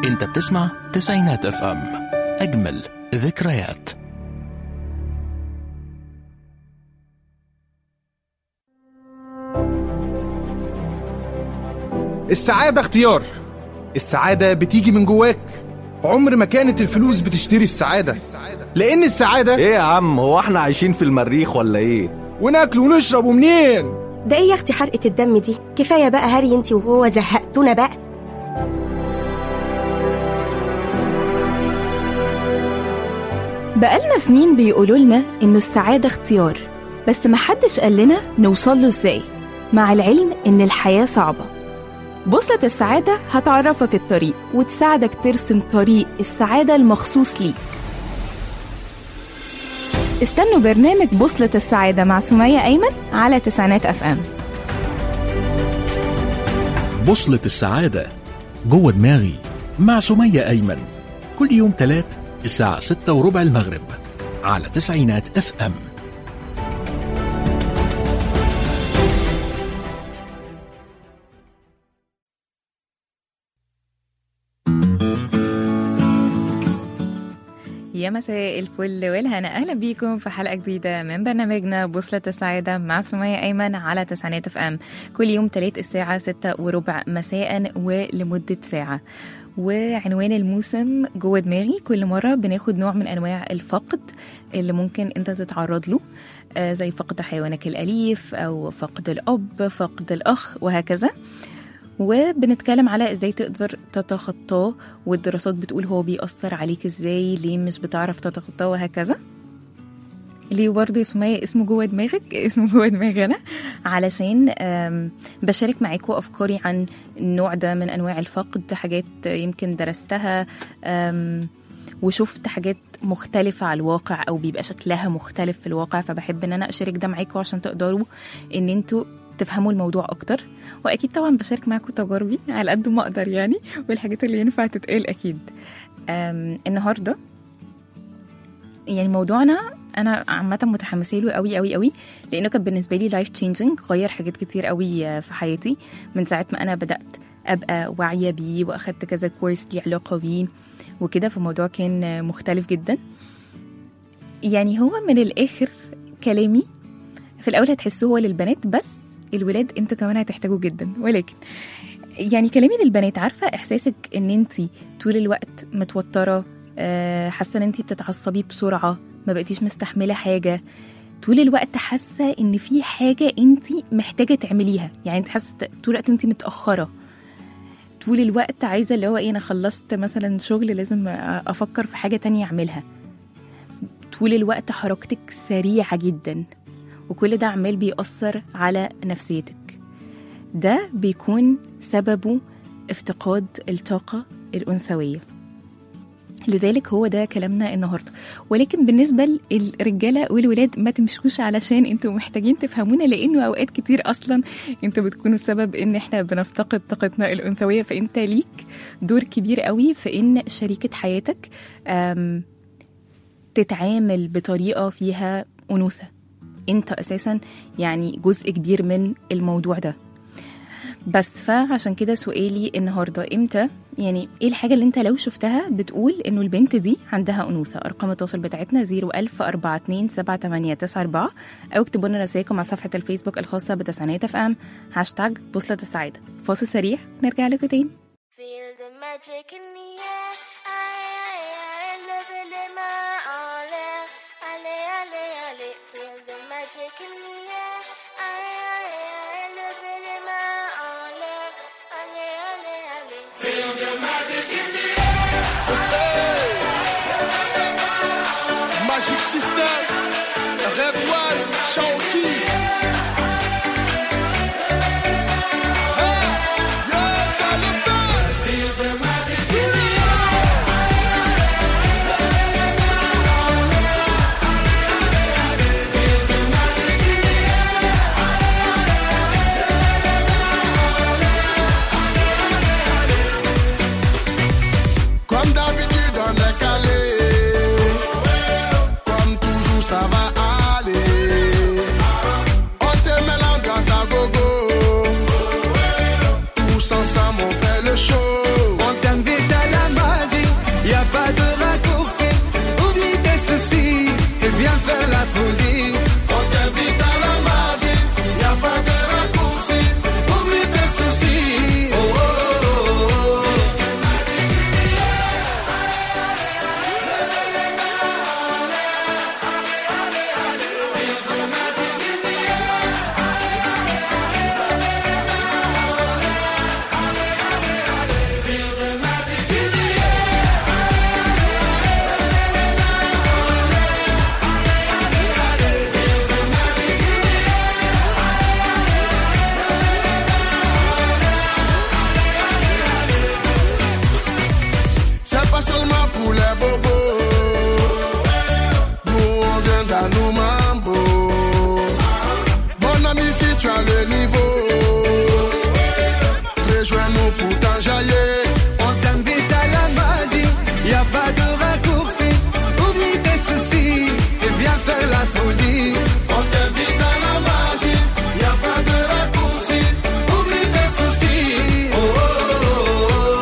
انت بتسمع تسعينات اف ام اجمل ذكريات السعادة اختيار السعادة بتيجي من جواك عمر ما كانت الفلوس بتشتري السعادة لأن السعادة ايه يا عم هو احنا عايشين في المريخ ولا ايه وناكل ونشرب ومنين ده ايه يا اختي حرقة الدم دي كفاية بقى هري انت وهو زهقتونا بقى بقالنا سنين بيقولوا لنا إنه السعادة اختيار بس محدش قال لنا نوصل له إزاي مع العلم إن الحياة صعبة بوصلة السعادة هتعرفك الطريق وتساعدك ترسم طريق السعادة المخصوص ليك استنوا برنامج بوصلة السعادة مع سمية أيمن على تسعينات أف أم بوصلة السعادة جوه دماغي مع سمية أيمن كل يوم تلات الساعة ستة وربع المغرب على تسعينات اف ام يا مساء الفل والهنا اهلا بيكم في حلقه جديده من برنامجنا بوصله السعاده مع سميه ايمن على تسعينات اف ام كل يوم تلات الساعه ستة وربع مساء ولمده ساعه وعنوان الموسم جوه دماغي كل مره بناخد نوع من انواع الفقد اللي ممكن انت تتعرض له آه، زي فقد حيوانك الاليف او فقد الاب فقد الاخ وهكذا وبنتكلم على ازاي تقدر تتخطاه والدراسات بتقول هو بيأثر عليك ازاي ليه مش بتعرف تتخطاه وهكذا ليه برضه يا سمية اسمه جوه دماغك اسمه جوه دماغي انا علشان آم، بشارك معاكم افكاري عن النوع ده من انواع الفقد حاجات يمكن درستها آم، وشفت حاجات مختلفة على الواقع أو بيبقى شكلها مختلف في الواقع فبحب إن أنا أشارك ده معاكم عشان تقدروا إن أنتوا تفهموا الموضوع أكتر وأكيد طبعا بشارك معاكم تجاربي على قد ما أقدر يعني والحاجات اللي ينفع تتقال أكيد أم النهاردة يعني موضوعنا انا عامه متحمسه له قوي قوي قوي لانه كان بالنسبه لي لايف تشينجينج غير حاجات كتير قوي في حياتي من ساعه ما انا بدات ابقى واعيه بيه واخدت كذا كورس ليه علاقه بيه وكده فالموضوع كان مختلف جدا يعني هو من الاخر كلامي في الاول هتحسوه هو للبنات بس الولاد انتوا كمان هتحتاجوا جدا ولكن يعني كلامي للبنات عارفه احساسك ان انت طول الوقت متوتره آه، حاسه ان انت بتتعصبي بسرعه ما بقيتيش مستحمله حاجه طول الوقت حاسه ان في حاجه انت محتاجه تعمليها يعني انت حاسه طول الوقت انت متاخره طول الوقت عايزه اللي هو ايه انا خلصت مثلا شغل لازم افكر في حاجه تانية اعملها طول الوقت حركتك سريعه جدا وكل ده عمال بيأثر على نفسيتك ده بيكون سببه افتقاد الطاقة الأنثوية لذلك هو ده كلامنا النهارده ولكن بالنسبه للرجاله والولاد ما تمشوش علشان انتوا محتاجين تفهمونا لانه اوقات كتير اصلا انتوا بتكونوا السبب ان احنا بنفتقد طاقتنا الانثويه فانت ليك دور كبير قوي في ان شريكه حياتك أم، تتعامل بطريقه فيها انوثه انت اساسا يعني جزء كبير من الموضوع ده بس فعشان كده سؤالي النهارده امتى يعني ايه الحاجه اللي انت لو شفتها بتقول انه البنت دي عندها انوثه ارقام التواصل بتاعتنا 01042 او اكتبوا لنا رسائلكم على صفحه الفيسبوك الخاصه بتسعينات اف ام هاشتاج بوصله السعاده فاصل سريع نرجع لكم تاني Feel the magic in the air. Aye, aye, aye, love it in my all air. Ale, ale, ale, feel the magic in the air. Aye, aye, aye, love it in my all air. Ale, ale, ale. Magic System Red One Shawty Comme d'habitude on est calé Comme toujours ça va aller pas seulement pour les bobos. Nous on vient d'un nous mambo. Mon ami, si tu as le niveau, rejoins-nous pour t'enjailler. On t'invite à la magie, y a pas de raccourci. Oublie tes soucis et viens faire la folie. On t'invite à la magie, y a pas de raccourci. Oublie tes soucis. Oh, oh, oh, oh.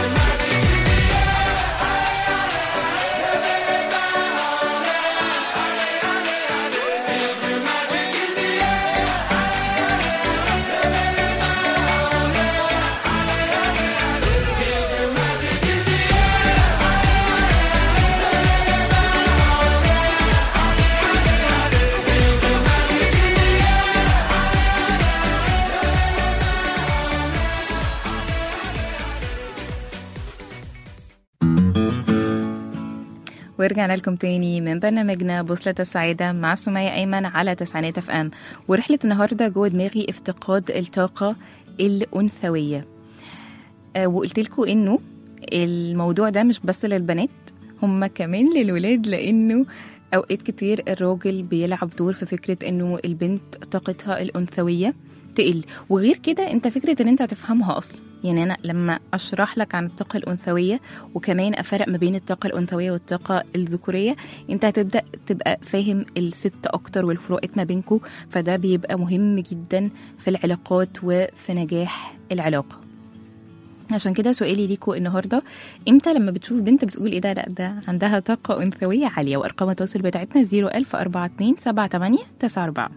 ورجعنا لكم تاني من برنامجنا بوصلة السعادة مع سمية أيمن على تسعينات اف ام ورحلة النهاردة جوه دماغي افتقاد الطاقة الأنثوية آه وقلت لكم إنه الموضوع ده مش بس للبنات هما كمان للولاد لأنه أوقات كتير الراجل بيلعب دور في فكرة إنه البنت طاقتها الأنثوية تقل وغير كده انت فكره ان انت هتفهمها اصلا يعني انا لما اشرح لك عن الطاقه الانثويه وكمان افرق ما بين الطاقه الانثويه والطاقه الذكوريه انت هتبدا تبقى فاهم الست اكتر والفروقات ما بينكم فده بيبقى مهم جدا في العلاقات وفي نجاح العلاقه عشان كده سؤالي ليكوا النهارده امتى لما بتشوف بنت بتقول ايه ده لا ده عندها طاقه انثويه عاليه وارقام التواصل بتاعتنا 01042 78 94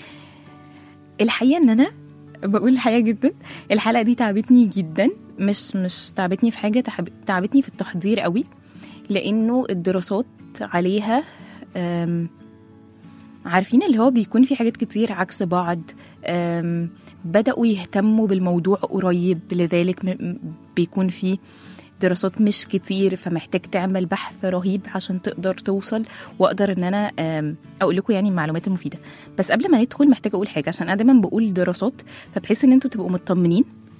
الحقيقه ان انا بقول الحقيقه جدا الحلقه دي تعبتني جدا مش مش تعبتني في حاجه تعب- تعبتني في التحضير قوي لانه الدراسات عليها أم، عارفين اللي هو بيكون في حاجات كتير عكس بعض أم، بدأوا يهتموا بالموضوع قريب لذلك م- بيكون في دراسات مش كتير فمحتاج تعمل بحث رهيب عشان تقدر توصل واقدر ان انا أم، اقول لكم يعني المعلومات المفيده بس قبل ما ندخل محتاجه اقول حاجه عشان انا دايما بقول دراسات فبحيث ان انتوا تبقوا مطمنين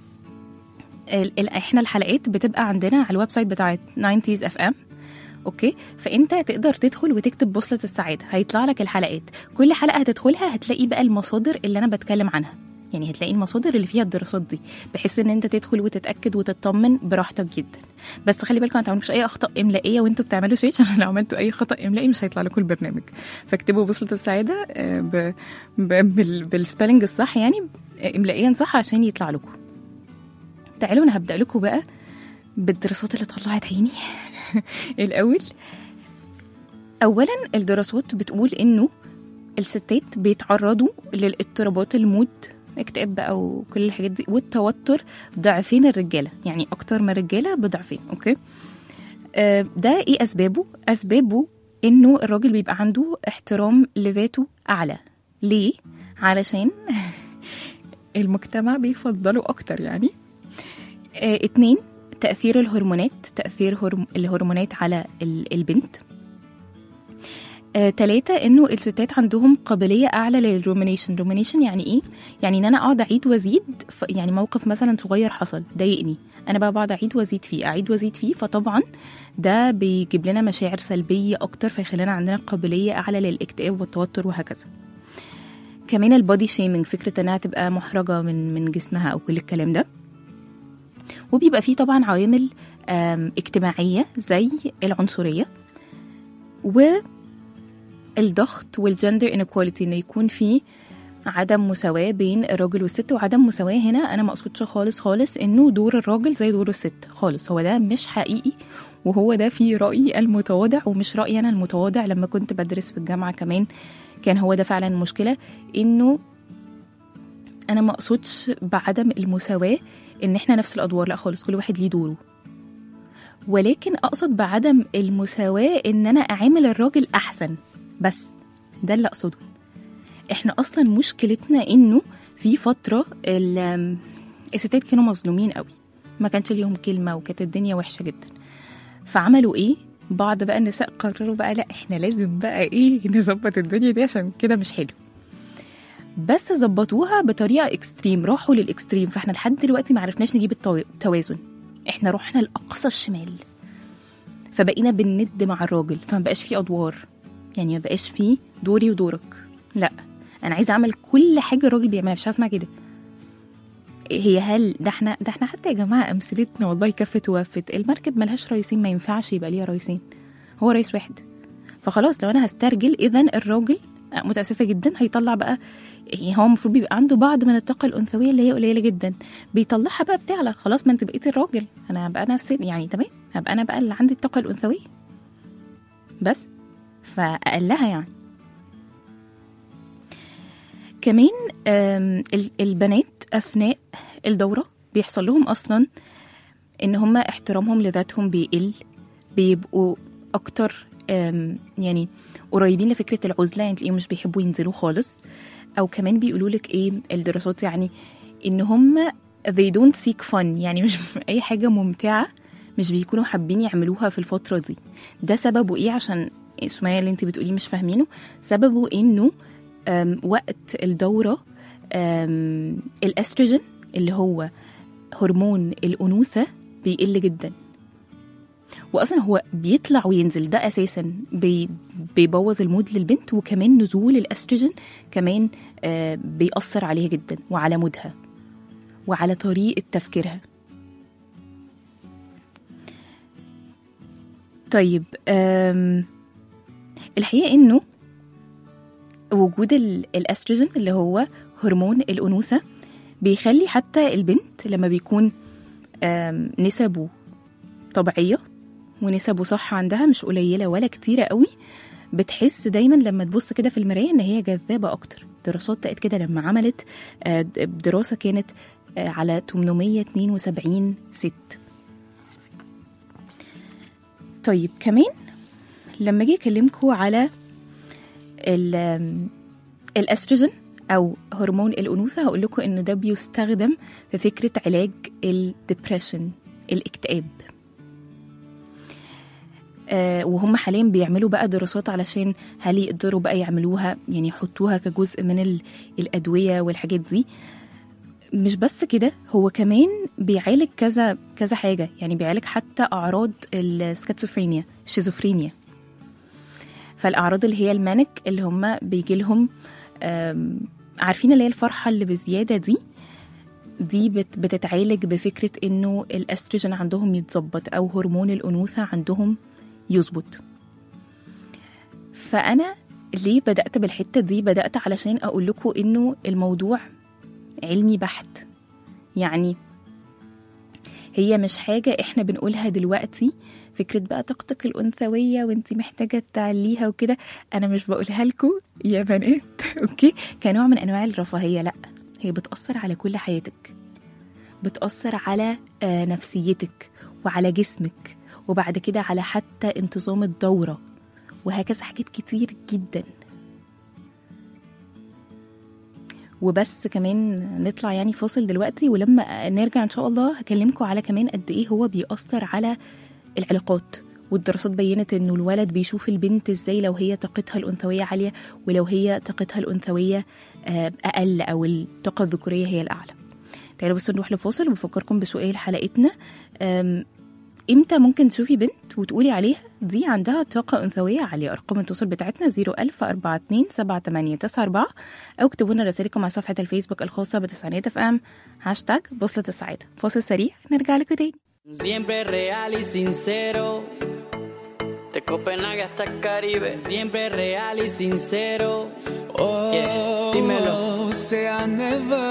ال- ال- احنا الحلقات بتبقى عندنا على الويب سايت بتاعت 90s اف ام اوكي فانت تقدر تدخل وتكتب بوصله السعاده هيطلع لك الحلقات كل حلقه هتدخلها هتلاقي بقى المصادر اللي انا بتكلم عنها يعني هتلاقي المصادر اللي فيها الدراسات دي بحيث ان انت تدخل وتتاكد وتطمن براحتك جدا بس خلي بالكم ما تعملوش اي اخطاء املائيه وانتوا بتعملوا سويتش عشان لو عملتوا اي خطا املائي مش هيطلع لكم البرنامج فاكتبوا بوصله السعاده آه، ب... ب... بال... بالسبيلنج الصح يعني آه، املائيا صح عشان يطلع لكم تعالوا انا هبدا لكم بقى بالدراسات اللي طلعت عيني الاول اولا الدراسات بتقول انه الستات بيتعرضوا للاضطرابات المود اكتئاب بقى وكل الحاجات دي والتوتر ضعفين الرجاله يعني اكتر من الرجاله بضعفين اوكي آه، ده ايه اسبابه اسبابه انه الراجل بيبقى عنده احترام لذاته اعلى ليه علشان المجتمع بيفضله اكتر يعني آه، اتنين تأثير الهرمونات تأثير هرم... الهرمونات على ال- البنت آه، تلاتة انه الستات عندهم قابلية اعلى للرومينيشن رومينيشن يعني ايه؟ يعني ان انا اقعد اعيد وازيد ف... يعني موقف مثلا صغير حصل ضايقني انا بقى بقعد اعيد وازيد فيه اعيد وازيد فيه فطبعا ده بيجيب لنا مشاعر سلبية اكتر فيخلينا عندنا قابلية اعلى للاكتئاب والتوتر وهكذا كمان البودي شيمينج فكرة انها تبقى محرجة من من جسمها او كل الكلام ده وبيبقى فيه طبعا عوامل آم، اجتماعية زي العنصرية والضغط والجندر انيكواليتي انه يكون في عدم مساواة بين الراجل والست وعدم مساواة هنا أنا ما أقصدش خالص خالص إنه دور الراجل زي دور الست خالص هو ده مش حقيقي وهو ده في رأيي المتواضع ومش رأيي أنا المتواضع لما كنت بدرس في الجامعة كمان كان هو ده فعلا المشكلة إنه أنا ما أقصدش بعدم المساواة إن إحنا نفس الأدوار لا خالص كل واحد ليه دوره ولكن أقصد بعدم المساواة إن أنا أعامل الراجل أحسن بس ده اللي أقصده احنا اصلا مشكلتنا انه في فتره ال- الستات كانوا مظلومين قوي ما كانش ليهم كلمه وكانت الدنيا وحشه جدا فعملوا ايه بعض بقى النساء قرروا بقى لا احنا لازم بقى ايه نظبط الدنيا دي عشان كده مش حلو بس ظبطوها بطريقه اكستريم راحوا للاكستريم فاحنا لحد دلوقتي ما عرفناش نجيب التو- التوازن احنا رحنا لاقصى الشمال فبقينا بنند مع الراجل فما بقاش في ادوار يعني ما بقاش في دوري ودورك لا انا عايزه اعمل كل حاجه الراجل بيعملها مش عايزه اسمع كده هي هل ده احنا ده احنا حتى يا جماعه امثلتنا والله كفت ووفت المركب ملهاش رئيسين ما ينفعش يبقى ليها رئيسين هو رئيس واحد فخلاص لو انا هسترجل اذا الراجل آه، متاسفه جدا هيطلع بقى يعني هو المفروض بيبقى عنده بعض من الطاقه الانثويه اللي هي قليله جدا بيطلعها بقى بتعلى خلاص ما انت بقيت الراجل انا هبقى انا الست يعني تمام هبقى انا بقى اللي عندي الطاقه الانثويه بس فاقلها يعني كمان آم، ال- البنات اثناء الدوره بيحصل لهم اصلا ان هم احترامهم لذاتهم بيقل بيبقوا اكتر آم، يعني قريبين لفكره العزله يعني تلاقيهم مش بيحبوا ينزلوا خالص او كمان بيقولوا لك ايه الدراسات يعني ان هم they don't seek fun يعني مش اي حاجه ممتعه مش بيكونوا حابين يعملوها في الفتره دي ده سببه ايه عشان سمية اللي انت بتقوليه مش فاهمينه سببه انه آم، وقت الدوره آم، الاستروجين اللي هو هرمون الانوثه بيقل جدا واصلا هو بيطلع وينزل ده اساسا بي بيبوظ المود للبنت وكمان نزول الاستروجين كمان آه بيأثر عليها جدا وعلى مودها وعلى طريقه تفكيرها طيب آم، الحقيقه انه وجود ال- الاستروجين اللي هو هرمون الانوثه بيخلي حتى البنت لما بيكون آم، نسبه طبيعيه ونسبه صح عندها مش قليله ولا كتيره قوي بتحس دايما لما تبص كده في المرايه ان هي جذابه اكتر دراسات لقيت كده لما عملت آه، د- دراسه كانت آه، على 872 ست طيب كمان لما اجي اكلمكم على ال- آم، الاستروجين او هرمون الانوثه هقول لكم انه ده بيستخدم في فكره علاج الدبريشن الاكتئاب آه، وهم حاليا بيعملوا بقى دراسات علشان هل يقدروا بقى يعملوها يعني يحطوها كجزء من ال- الادويه والحاجات دي مش بس كده هو كمان بيعالج كذا كذا حاجه يعني بيعالج حتى اعراض السكيزوفرينيا الشيزوفرينيا فالاعراض اللي هي المانك اللي هم بيجي لهم آم، عارفين اللي هي الفرحه اللي بزياده دي دي بت بتتعالج بفكره انه الاستروجين عندهم يتظبط او هرمون الانوثه عندهم يظبط فانا ليه بدات بالحته دي بدات علشان اقول لكم انه الموضوع علمي بحت يعني هي مش حاجة احنا بنقولها دلوقتي فكرة بقى طاقتك الأنثوية وانت محتاجة تعليها وكده أنا مش بقولها لكم يا بنات أوكي كنوع من أنواع الرفاهية لأ هي بتأثر على كل حياتك بتأثر على آه، نفسيتك وعلى جسمك وبعد كده على حتى انتظام الدورة وهكذا حاجات كتير جدا وبس كمان نطلع يعني فاصل دلوقتي ولما نرجع ان شاء الله هكلمكم على كمان قد ايه هو بيأثر على العلاقات والدراسات بينت انه الولد بيشوف البنت ازاي لو هي طاقتها الانثويه عاليه ولو هي طاقتها الانثويه آه، اقل او الطاقه الذكوريه هي الاعلى تعالوا بس نروح لفاصل وبفكركم بسؤال حلقتنا أم، امتى ممكن تشوفي بنت وتقولي عليها دي عندها طاقة أنثوية عالية أرقام التواصل بتاعتنا 01042 أو اكتبوا لنا رسائلكم على صفحة الفيسبوك الخاصة بتسعينات اف ام هاشتاج بوصلة السعادة فاصل سريع نرجع لكم تاني Siempre real y sincero. De Copenhague hasta el Caribe. Siempre real y sincero. Oh, Yeah, dímelo. say I never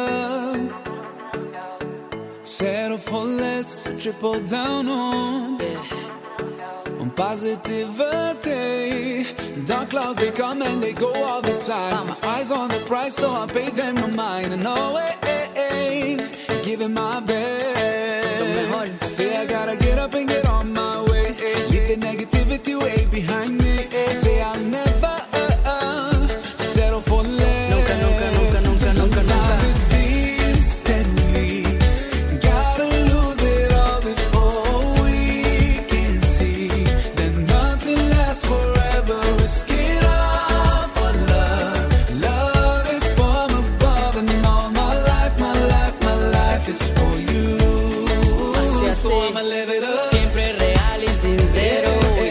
settle for less, triple down on on positivity. Dark clouds they come and they go all the time. My eyes on the prize, so I pay them no mind. And always giving my best. Say I gotta get up and get on my way. Leave the negativity way behind me. Say I'll never settle for less. Nunca, nunca, nunca, nunca, nunca, Sometimes nunca. it seems that we gotta lose it all before we can see that nothing lasts forever. Risk it all for love. Love is from above, and all my life, my life, my life is for you. Hacia So ti. I'ma live it up. Siempre real y sincero. Eh,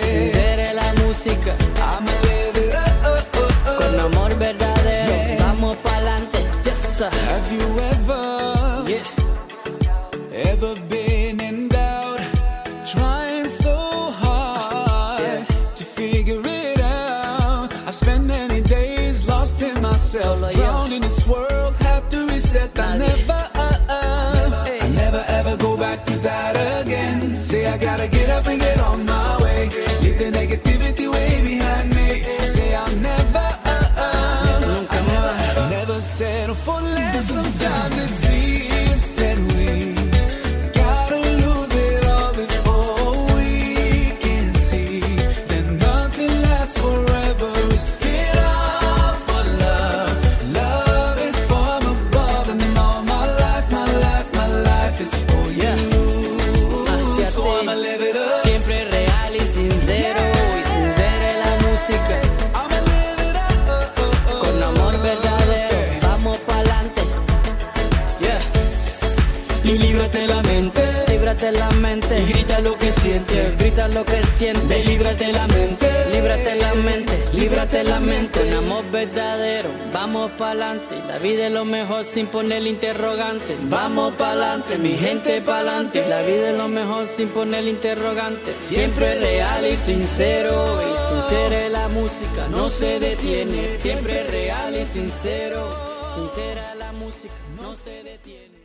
go back to that again. Say I gotta get up and get on my way. Leave the negativity way behind me. Say I'll never, uh, uh, never settle for less. Sometimes it seems that we gotta lose it all before we can see that nothing lasts forever. Risk it all for love. Love is from above, and all my life, my life, my life is for you. Hacia So ti. I'ma live it up. Siempre real y sincero y sincera es la música. I'ma live it up. uh, uh, uh. Con amor verdadero, vamos pa'lante. Yeah. Y líbrate la mente, líbrate la mente. Y grita lo que sientes, grita lo que sientes. Líbrate la mente, líbrate la mente, líbrate la mente. Con amor verdadero, vamos pa'lante. La vida es lo mejor sin poner interrogante. Vamos pa'lante, mi gente pa'lante. La vida es lo mejor sin poner interrogante. Siempre real y sincero. Y sincera es la música, no se detiene. Siempre real y sincero. Sincera la música, no se detiene.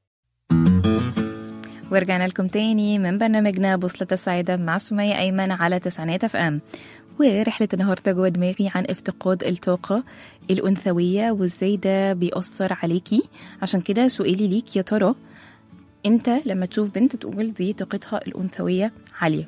ورجعنا لكم تاني من برنامجنا بوصلة السعادة مع سمية أيمن على تسعينات اف ام ورحلة النهاردة جوه دماغي عن افتقاد الطاقة الأنثوية وازاي ده بيأثر عليكي عشان كده سؤالي ليك يا ترى انت لما تشوف بنت تقول دي طاقتها الأنثوية عالية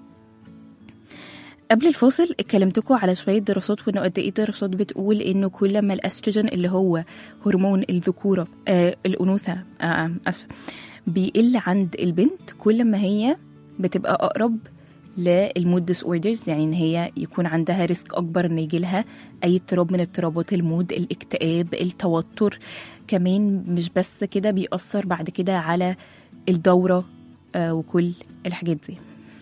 قبل الفاصل اتكلمتكم على شوية دراسات وانه قد ايه دراسات بتقول انه كل ما الاستروجين اللي هو هرمون الذكورة آه الأنوثة آه آه اسفة بيقل عند البنت كل ما هي بتبقى أقرب للمود ديس اوردرز يعني ان هي يكون عندها ريسك اكبر ان يجي لها اي اضطراب من اضطرابات المود الاكتئاب التوتر كمان مش بس كده بيأثر بعد كده على الدورة آه وكل الحاجات دي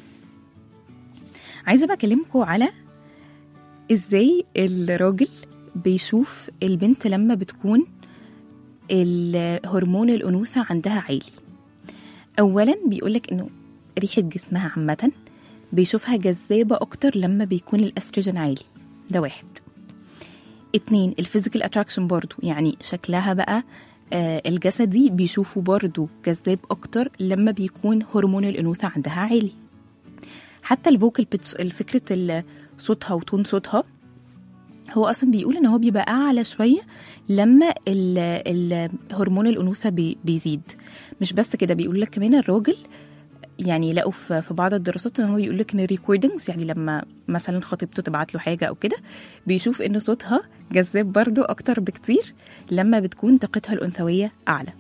عايزه بقى اكلمكم على ازاي الراجل بيشوف البنت لما بتكون الهرمون الانوثه عندها عالي اولا بيقولك انه ريحه جسمها عامه بيشوفها جذابه اكتر لما بيكون الاستروجين عالي ده واحد اتنين الفيزيكال اتراكشن برضو يعني شكلها بقى آه الجسدي بيشوفه برضو جذاب اكتر لما بيكون هرمون الانوثه عندها عالي حتى الفوكال بيتش الفكرة ال- صوتها وتون صوتها هو اصلا بيقول ان هو بيبقى اعلى شويه لما ال- ال- هرمون الانوثه بي- بيزيد مش بس كده بيقول لك كمان الراجل يعني لقوا في في بعض الدراسات ان هو يقول لك ان الريكوردنجز يعني لما مثلا خطيبته تبعت له حاجه او كده بيشوف ان صوتها جذاب برضو اكتر بكتير لما بتكون طاقتها الانثويه اعلى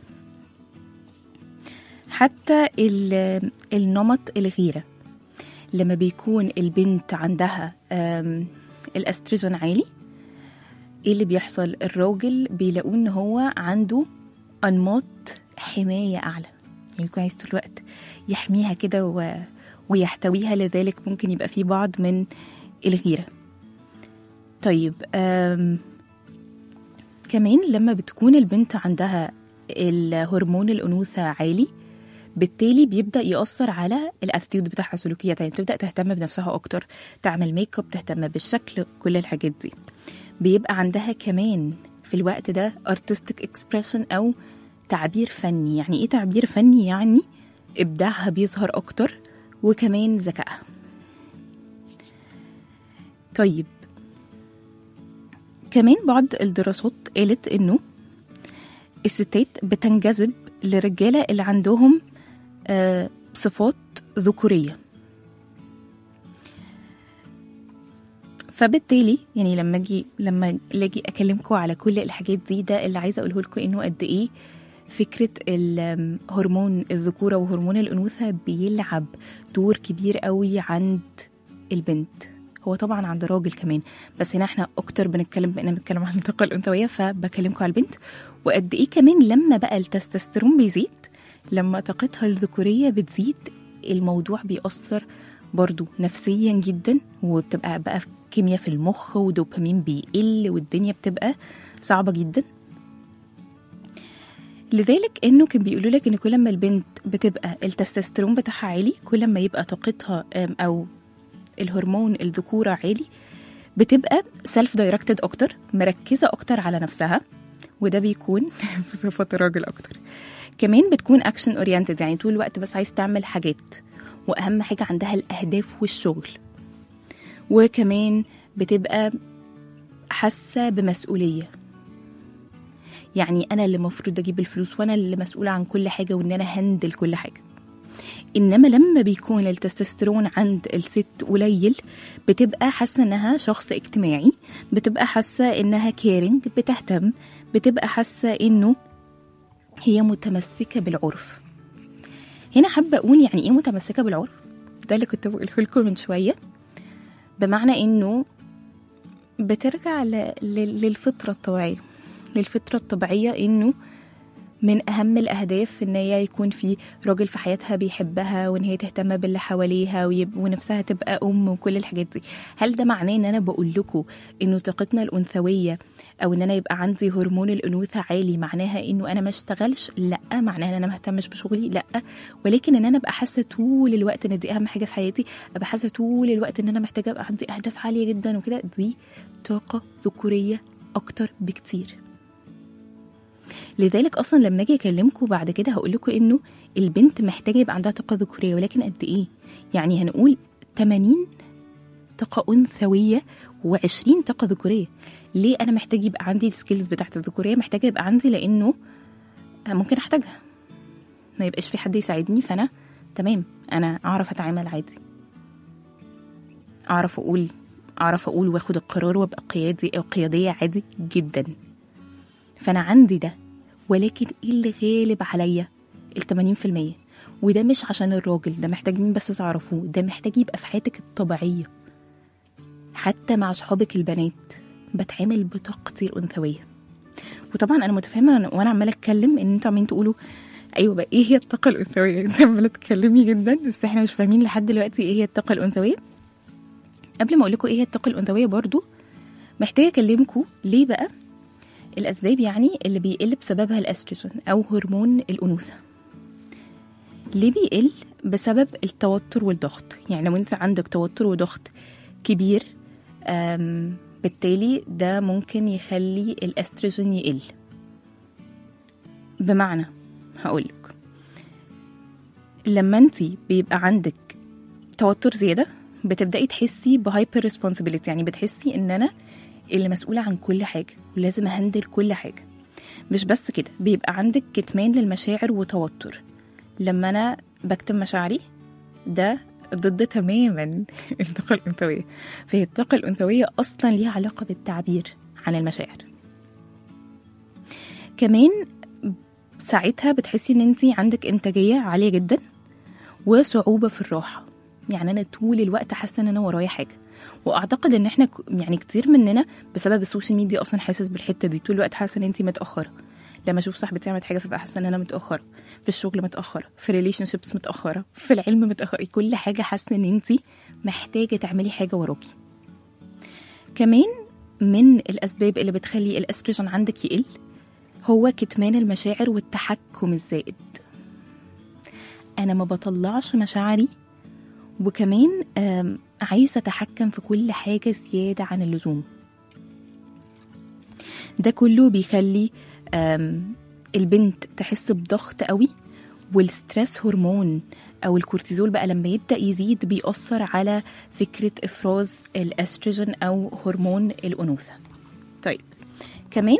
حتى ال- النمط الغيره لما بيكون البنت عندها آم، الاستروجين عالي ايه اللي بيحصل الراجل بيلاقوه ان هو عنده انماط حمايه اعلى يعني يكون عايز طول الوقت يحميها كده و... ويحتويها لذلك ممكن يبقى في بعض من الغيره طيب آم... كمان لما بتكون البنت عندها الهرمون الانوثه عالي بالتالي بيبدا ياثر على الاتيتيود بتاعها سلوكياتها يعني تبدا تهتم بنفسها اكتر تعمل ميك اب تهتم بالشكل كل الحاجات دي بيبقى عندها كمان في الوقت ده artistic expression او تعبير فني يعني ايه تعبير فني يعني ابداعها بيظهر اكتر وكمان ذكائها طيب كمان بعض الدراسات قالت انه الستات بتنجذب للرجاله اللي عندهم آه، صفات ذكوريه فبالتالي يعني لما اجي لما اجي اكلمكم على كل الحاجات دي ده اللي عايزه اقوله لكم انه قد ايه فكره الهرمون الذكوره وهرمون الانوثه بيلعب دور كبير قوي عند البنت هو طبعا عند الراجل كمان بس هنا احنا اكتر بنتكلم بقينا بنتكلم عن الطاقه الانثويه فبكلمكم على البنت وقد ايه كمان لما بقى التستوستيرون بيزيد لما طاقتها الذكوريه بتزيد الموضوع بيأثر برضو نفسيا جدا وبتبقى بقى كيمياء في المخ ودوبامين بيقل والدنيا بتبقى صعبه جدا لذلك انه كان بيقولوا لك ان كل ما البنت بتبقى التستوستيرون بتاعها عالي كل ما يبقى طاقتها أم، او الهرمون الذكوره عالي بتبقى سيلف دايركتد اكتر مركزه اكتر على نفسها وده بيكون في صفات الراجل اكتر كمان بتكون اكشن اورينتد يعني طول الوقت بس عايز تعمل حاجات واهم حاجه عندها الاهداف والشغل وكمان بتبقى حاسه بمسؤوليه يعني انا اللي المفروض اجيب الفلوس وانا اللي مسؤوله عن كل حاجه وان انا هندل كل حاجه انما لما بيكون التستوستيرون عند الست قليل بتبقى حاسه انها شخص اجتماعي بتبقى حاسه انها كيرنج بتهتم بتبقى حاسه انه هي متمسكه بالعرف هنا حابه اقول يعني ايه متمسكه بالعرف ده اللي كنت بقوله لكم من شويه بمعنى انه بترجع ل... ل... للفطره الطبيعيه للفطره الطبيعيه انه من أهم الأهداف إن هي يكون في راجل في حياتها بيحبها وإن هي تهتم باللي حواليها ويب... ونفسها تبقى أم وكل الحاجات دي هل ده معناه إن أنا بقول لكم إنه طاقتنا الأنثوية أو إن أنا يبقى عندي هرمون الأنوثة عالي معناها إنه أنا ما اشتغلش لا معناها إن أنا ما اهتمش بشغلي لا ولكن إن أنا أبقى حاسة طول الوقت إن دي أهم حاجة في حياتي أبقى حاسة طول الوقت إن أنا محتاجة أبقى عندي أهداف عالية جدا وكده دي طاقة ذكورية أكتر بكتير لذلك اصلا لما اجي اكلمكم بعد كده هقول لكم انه البنت محتاجه يبقى عندها طاقه ذكوريه ولكن قد ايه يعني هنقول 80 طاقه انثويه و20 طاقه ذكوريه ليه انا محتاج يبقى عندي السكيلز بتاعت الذكوريه محتاجه يبقى عندي لانه ممكن احتاجها ما يبقاش في حد يساعدني فانا تمام انا اعرف اتعامل عادي اعرف اقول اعرف اقول واخد القرار وابقى قيادي او قياديه عادي جدا فانا عندي ده ولكن ايه اللي غالب عليا ال 80% وده مش عشان الراجل ده محتاجين بس تعرفوه ده محتاج يبقى في حياتك الطبيعيه حتى مع صحابك البنات بتعامل بطاقتي الانثويه وطبعا انا متفاهمه وانا عماله اتكلم ان انتوا عمالين تقولوا ايوه بقى ايه هي الطاقه الانثويه انت عماله تتكلمي جدا بس احنا مش فاهمين لحد دلوقتي ايه هي الطاقه الانثويه قبل ما اقول لكم ايه هي الطاقه الانثويه برضو محتاجه اكلمكم ليه بقى الأسباب يعني اللي بيقل بسببها الأستروجين أو هرمون الأنوثة ليه بيقل بسبب التوتر والضغط يعني لو انت عندك توتر وضغط كبير أم، بالتالي ده ممكن يخلي الأستروجين يقل بمعنى هقولك لما انت بيبقى عندك توتر زيادة بتبدأي تحسي بهايبر ريسبونسبيلتي يعني بتحسي ان انا اللي مسؤولة عن كل حاجة ولازم أهندل كل حاجة مش بس كده بيبقى عندك كتمان للمشاعر وتوتر لما أنا بكتم مشاعري ده ضد تماما الطاقة الأنثوية فهي الطاقة الأنثوية أصلا ليها علاقة بالتعبير عن المشاعر كمان ساعتها بتحسي ان انت عندك انتاجية عالية جدا وصعوبة في الراحة يعني انا طول الوقت حاسة ان انا ورايا حاجة واعتقد ان احنا ك- يعني كتير مننا بسبب السوشيال ميديا اصلا حاسس بالحته دي طول الوقت حاسه ان انت متاخره لما اشوف صاحبتي عملت حاجه فبقى حاسه ان انا متاخره في الشغل متاخره في ريليشن شيبس متاخره في العلم متاخره كل حاجه حاسه ان انت محتاجه تعملي حاجه وراكي كمان من الاسباب اللي بتخلي الاستروجين عندك يقل هو كتمان المشاعر والتحكم الزائد انا ما بطلعش مشاعري وكمان آم، عايزه اتحكم في كل حاجه زياده عن اللزوم ده كله بيخلي آم، البنت تحس بضغط قوي والستريس هرمون او الكورتيزول بقى لما يبدا يزيد بيأثر على فكره افراز الاستروجين او هرمون الانوثه طيب كمان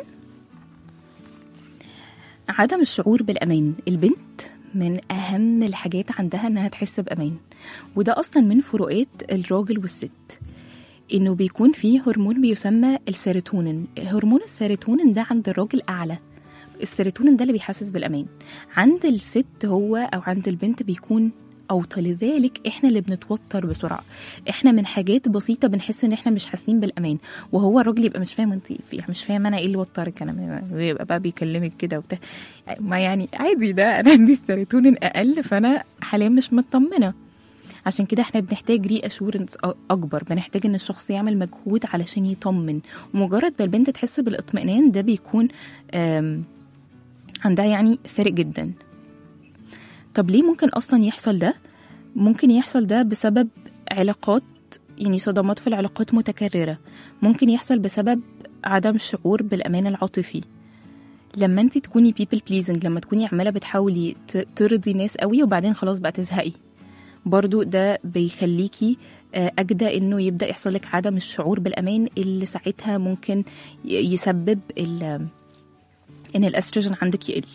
عدم الشعور بالامان البنت من اهم الحاجات عندها انها تحس بامان وده اصلا من فروقات الراجل والست انه بيكون فيه هرمون بيسمى السيروتونين هرمون السيروتونين ده عند الراجل اعلى السيروتونين ده اللي بيحسس بالامان عند الست هو او عند البنت بيكون اوطى لذلك احنا اللي بنتوتر بسرعه احنا من حاجات بسيطه بنحس ان احنا مش حاسين بالامان وهو الراجل يبقى مش فاهم انت فيه مش فاهم انا ايه اللي وترك انا ويبقى بقى بيكلمك كده وبتاع ما يعني عادي ده انا عندي السيروتونين اقل فانا حاليا مش مطمنه عشان كده احنا بنحتاج ري اشورنس اكبر بنحتاج ان الشخص يعمل مجهود علشان يطمن ومجرد ما البنت تحس بالاطمئنان ده بيكون آم، عندها يعني فارق جدا طب ليه ممكن اصلا يحصل ده ممكن يحصل ده بسبب علاقات يعني صدمات في العلاقات متكررة ممكن يحصل بسبب عدم الشعور بالأمان العاطفي لما انت تكوني people pleasing لما تكوني عماله بتحاولي ت- ترضي ناس قوي وبعدين خلاص بقى تزهقي برضو ده بيخليكي آه، أجدى إنه يبدأ يحصل لك عدم الشعور بالأمان اللي ساعتها ممكن ي- يسبب ال- إن الأستروجين عندك يقل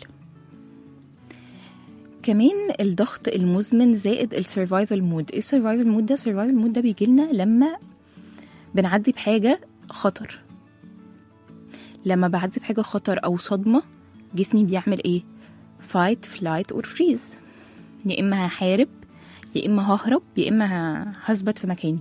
كمان الضغط المزمن زائد السرفايفل مود ايه السرفايفل مود ده السرفايفل مود ده بيجي لنا لما بنعدي بحاجه خطر لما بعدي بحاجه خطر او صدمه جسمي بيعمل ايه fight flight or freeze يا اما هحارب يا اما ههرب يا اما ه- هثبت في مكاني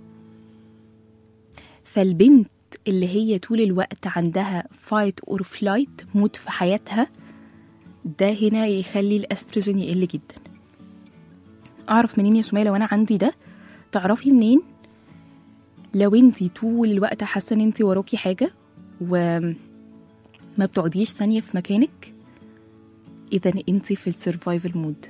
فالبنت اللي هي طول الوقت عندها fight or flight مود في حياتها ده هنا يخلي الاستروجين يقل جدا اعرف منين يا سمية لو انا عندي ده تعرفي منين لو انتي طول الوقت حاسه ان انتي وراكي حاجه وما بتقعديش ثانيه في مكانك اذا انتي في السرفايفل مود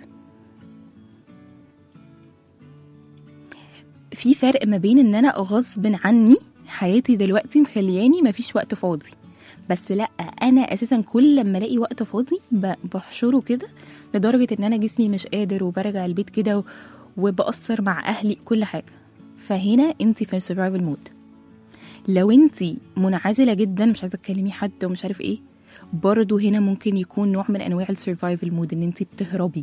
في فرق ما بين ان انا غصب عني حياتي دلوقتي مخلياني مفيش وقت فاضي بس لا انا اساسا كل لما الاقي وقت فاضي ب- بحشره كده لدرجه ان انا جسمي مش قادر وبرجع البيت كده و- وبأثر مع اهلي كل حاجه فهنا انت في السرفايفل مود لو انت منعزله جدا مش عايزه تكلمي حد ومش عارف ايه برضه هنا ممكن يكون نوع من انواع السرفايفل مود ان انت بتهربي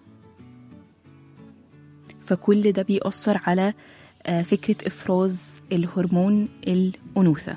فكل ده بيأثر على آه، فكرة إفراز الهرمون الأنوثة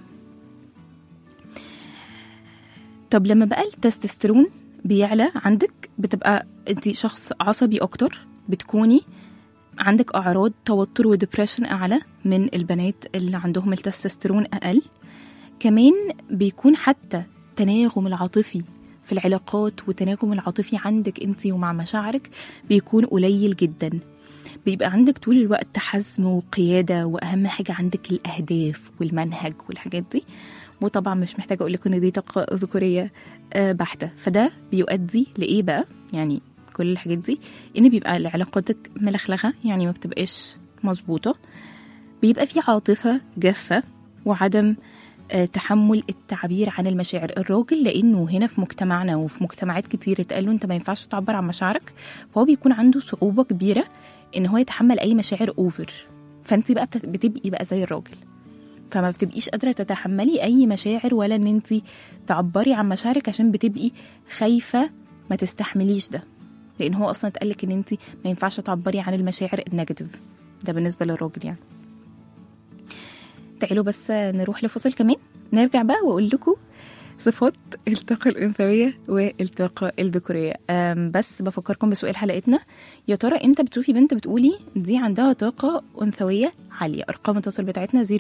طب لما بقى التستوستيرون بيعلى عندك بتبقى انت شخص عصبي اكتر بتكوني عندك اعراض توتر ودبريشن اعلى من البنات اللي عندهم التستوستيرون اقل كمان بيكون حتى تناغم العاطفي في العلاقات والتناغم العاطفي عندك انت ومع مشاعرك بيكون قليل جدا بيبقى عندك طول الوقت حزم وقيادة وأهم حاجة عندك الأهداف والمنهج والحاجات دي وطبعا مش محتاجة أقول لكم إن دي طاقة ذكورية آه، بحتة فده بيؤدي لإيه بقى يعني كل الحاجات دي إن بيبقى علاقاتك ملخلخة يعني ما بتبقاش مظبوطة بيبقى في عاطفة جافة وعدم آه، تحمل التعبير عن المشاعر الراجل لانه هنا في مجتمعنا وفي مجتمعات كتير اتقال له انت ما ينفعش تعبر عن مشاعرك فهو بيكون عنده صعوبه كبيره ان هو يتحمل اي مشاعر اوفر فانت بقى بت- بتبقي بقى زي الراجل فما بتبقيش قادره تتحملي اي مشاعر ولا ان انت تعبري عن مشاعرك عشان بتبقي خايفه ما تستحمليش ده لان هو اصلا اتقالك ان انت ما ينفعش تعبري عن المشاعر النيجاتيف ده بالنسبه للراجل يعني تعالوا بس نروح لفصل كمان نرجع بقى واقول لكم صفات الطاقة الأنثوية والطاقة الذكورية أم، بس بفكركم بسؤال حلقتنا يا ترى انت بتشوفي بنت بتقولي دي عندها طاقة أنثوية عالية أرقام التواصل بتاعتنا 010427894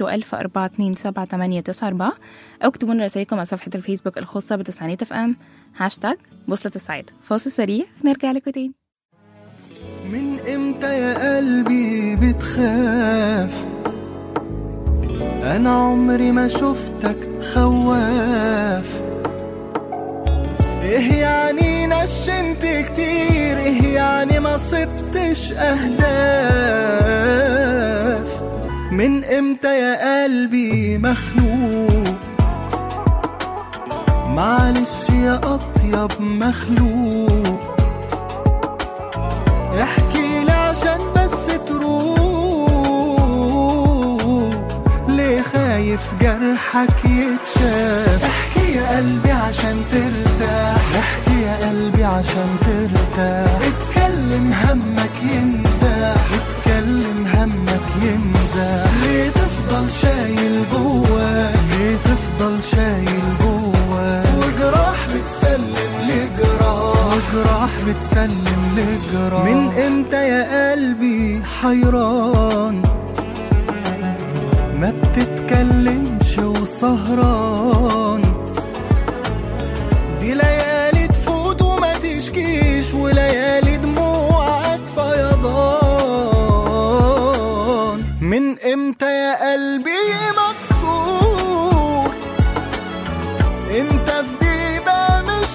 أو اكتبوا لنا رسائلكم على صفحة الفيسبوك الخاصة بتسعينات اف ام هاشتاج بوصلة السعادة فاصل سريع نرجع لكم تاني من امتى يا قلبي بتخاف انا عمري ما شفتك خواف ايه يعني نشنت كتير ايه يعني ما صبتش اهداف من امتى يا قلبي مخنوق معلش يا اطيب مخلوق احكي لي عشان بس تروح ليه خايف جرحك يتشاف احكي يا قلبي عشان ترتاح احكي يا قلبي عشان ترتاح اتكلم همك ينزاح اتكلم همك ينزاح ليه تفضل شايل جواك ليه تفضل شايل جواك وجراح بتسلم لجراح وجراح بتسلم لجراح من امتى يا قلبي حيران ما بتتكلمش وسهران دي ليالي تفوت وما تشكيش وليالي دموعك فيضان من امتى يا قلبي مكسور انت في ديبة مش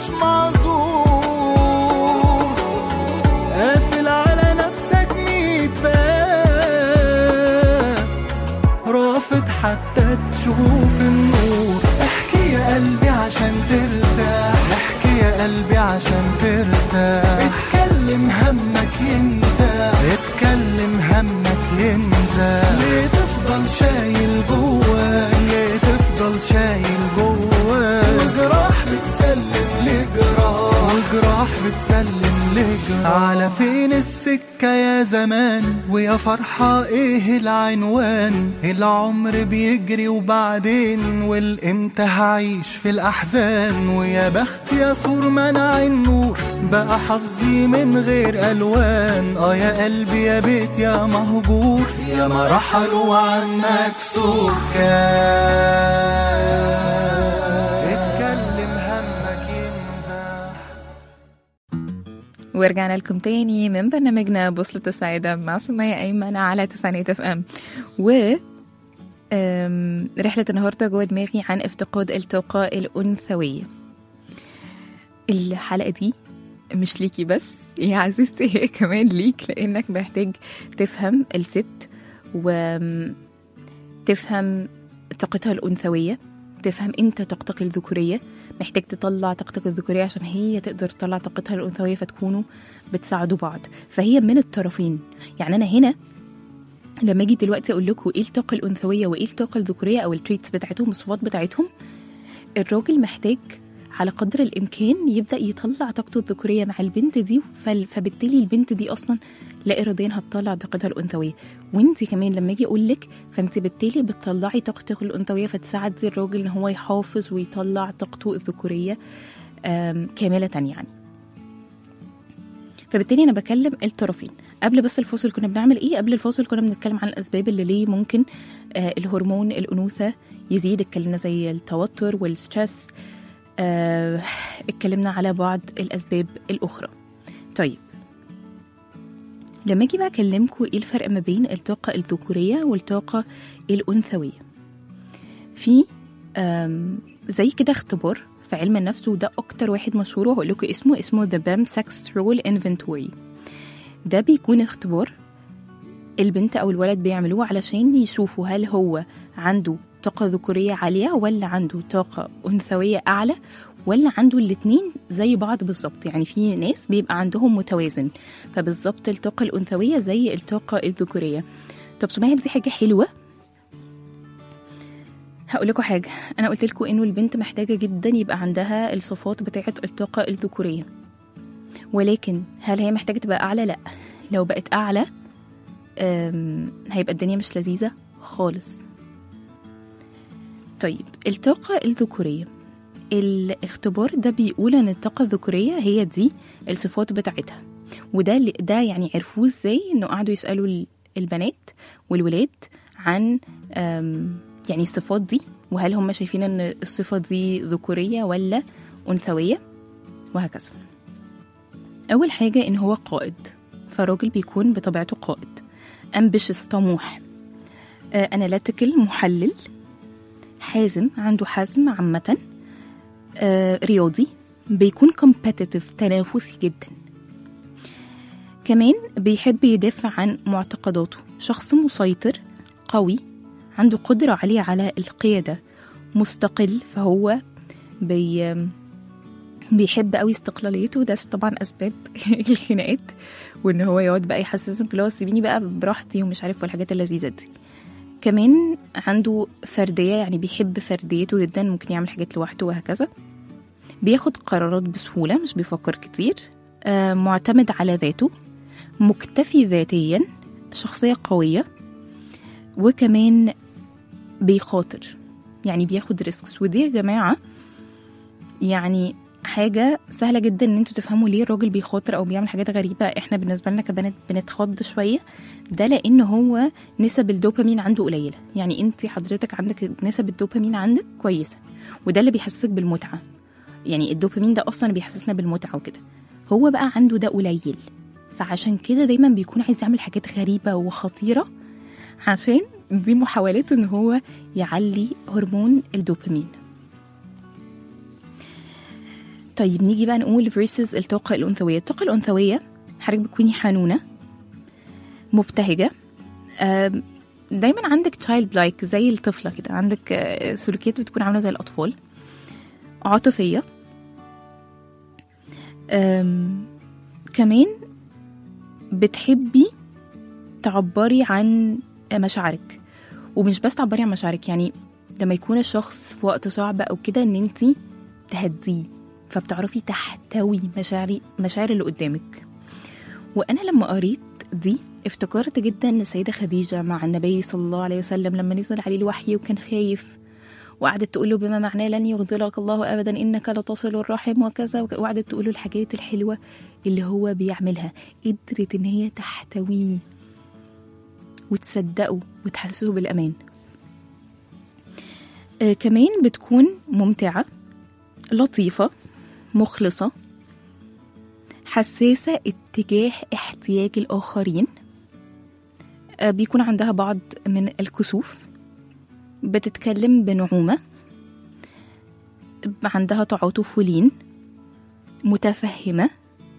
معذور قافل على نفسك ميت باب رافض حتى تشوف النور احكي يا قلبي عشان ترتاح اتكلم همك ينزع اتكلم همك ينزع ليه تفضل شايل جواك ليه تفضل شايل جواك وجراح بتسلم لجراح وجراح بتسلم لجراح على فين السكة يا زمان ويا فرحة ايه العنوان العمر بيجري وبعدين والامتى هعيش في الأحزان ويا بخت يا سور منع النور بقى حظي من غير ألوان اه يا قلبي يا بيت يا مهجور يا ما رحلوا عنك سكان اتكلم همك ينزح ورجعنا لكم تاني من برنامجنا بوصلة السعادة مع سمية أيمن على تسعينات اف ام و أم، رحلة النهاردة جوه دماغي عن افتقاد الطاقة الأنثوية الحلقة دي مش ليكي بس يا عزيزتي هي كمان ليك لأنك محتاج تفهم الست وتفهم طاقتها الأنثوية تفهم انت طاقتك الذكورية محتاج تطلع طاقتك الذكورية عشان هي تقدر تطلع طاقتها الأنثوية فتكونوا بتساعدوا بعض فهي من الطرفين يعني أنا هنا لما اجي دلوقتي اقول لكم ايه الطاقه الانثويه وايه الطاقه الذكوريه او التريتس بتاعتهم الصفات بتاعتهم الراجل محتاج على قدر الامكان يبدا يطلع طاقته الذكوريه مع البنت دي فال- فبالتالي البنت دي اصلا لا اراديا هتطلع طاقتها الانثويه وانت كمان لما اجي اقول لك فانت بالتالي بتطلعي طاقتك الانثويه فتساعدي الراجل ان هو يحافظ ويطلع طاقته الذكوريه آم، كامله يعني فبالتالي انا بكلم الطرفين قبل بس الفاصل كنا بنعمل ايه قبل الفاصل كنا بنتكلم عن الاسباب اللي ليه ممكن آه الهرمون الانوثه يزيد اتكلمنا زي التوتر والستريس آه اتكلمنا على بعض الاسباب الاخرى طيب لما اجي بقى اكلمكم ايه الفرق ما بين الطاقه الذكوريه والطاقه الانثويه في آم، زي كده اختبار في علم النفس وده اكتر واحد مشهور وهقول لكم اسمه اسمه The BAM Sex Role Inventory ده بيكون اختبار البنت او الولد بيعملوه علشان يشوفوا هل هو عنده طاقة ذكورية عالية ولا عنده طاقة أنثوية أعلى ولا عنده الاتنين زي بعض بالظبط يعني في ناس بيبقى عندهم متوازن فبالظبط الطاقة الأنثوية زي الطاقة الذكورية طب سمية دي حاجة حلوة هقول لكم حاجة أنا قلت لكم إنه البنت محتاجة جدا يبقى عندها الصفات بتاعة الطاقة الذكورية ولكن هل هي محتاجة تبقى أعلى؟ لأ لو بقت أعلى أم، هيبقى الدنيا مش لذيذة خالص طيب الطاقة الذكورية الاختبار ده بيقول ان الطاقة الذكورية هي دي الصفات بتاعتها وده اللي- ده يعني عرفوه ازاي انه قعدوا يسألوا ال- البنات والولاد عن أم، يعني الصفات دي وهل هم شايفين ان الصفة دي ذكورية ولا أنثوية وهكذا أول حاجة إن هو قائد فالراجل بيكون بطبيعته قائد ambitious طموح اناليتيكال محلل حازم عنده حزم عامة آه، رياضي بيكون competitive تنافسي جدا كمان بيحب يدافع عن معتقداته شخص مسيطر قوي عنده قدرة عالية على القيادة مستقل فهو بي بيحب قوي استقلاليته ده طبعا اسباب الخناقات وان هو يقعد بقى يحسسك اللي هو سيبيني بقى براحتي ومش عارف والحاجات اللذيذه دي كمان عنده فرديه يعني بيحب فرديته جدا ممكن يعمل حاجات لوحده وهكذا بياخد قرارات بسهوله مش بيفكر كتير آه معتمد على ذاته مكتفي ذاتيا شخصيه قويه وكمان بيخاطر يعني بياخد ريسكس ودي يا جماعه يعني حاجة سهلة جدا ان انتوا تفهموا ليه الراجل بيخاطر او بيعمل حاجات غريبة احنا بالنسبة لنا كبنات بنتخض شوية ده لان هو نسب الدوبامين عنده قليلة يعني انت حضرتك عندك نسب الدوبامين عندك كويسة وده اللي بيحسسك بالمتعة يعني الدوبامين ده اصلا بيحسسنا بالمتعة وكده هو بقى عنده ده قليل فعشان كده دايما بيكون عايز يعمل حاجات غريبة وخطيرة عشان دي محاولاته ان هو يعلي هرمون الدوبامين طيب نيجي بقى نقول فيرسز الطاقة الأنثوية الطاقة الأنثوية حضرتك بتكوني حنونة مبتهجة آم، دايما عندك تشايلد لايك زي الطفلة كده عندك آه، سلوكيات بتكون عاملة زي الأطفال عاطفية آم، كمان بتحبي تعبري عن مشاعرك ومش بس تعبري عن مشاعرك يعني لما يكون الشخص في وقت صعب او كده ان انت تهديه فبتعرفي تحتوي مشاعري مشاعر اللي قدامك وانا لما قريت دي افتكرت جدا السيدة خديجة مع النبي صلى الله عليه وسلم لما نزل عليه الوحي وكان خايف وقعدت تقول له بما معناه لن يغضلك الله ابدا انك لتصل الرحم وكذا وك- وقعدت تقول له الحاجات الحلوه اللي هو بيعملها قدرت ان هي تحتويه وتصدقه وتحسسه بالامان آه كمان بتكون ممتعه لطيفه مخلصه حساسه اتجاه احتياج الاخرين آه بيكون عندها بعض من الكسوف بتتكلم بنعومة عندها تعاطف ولين متفهمة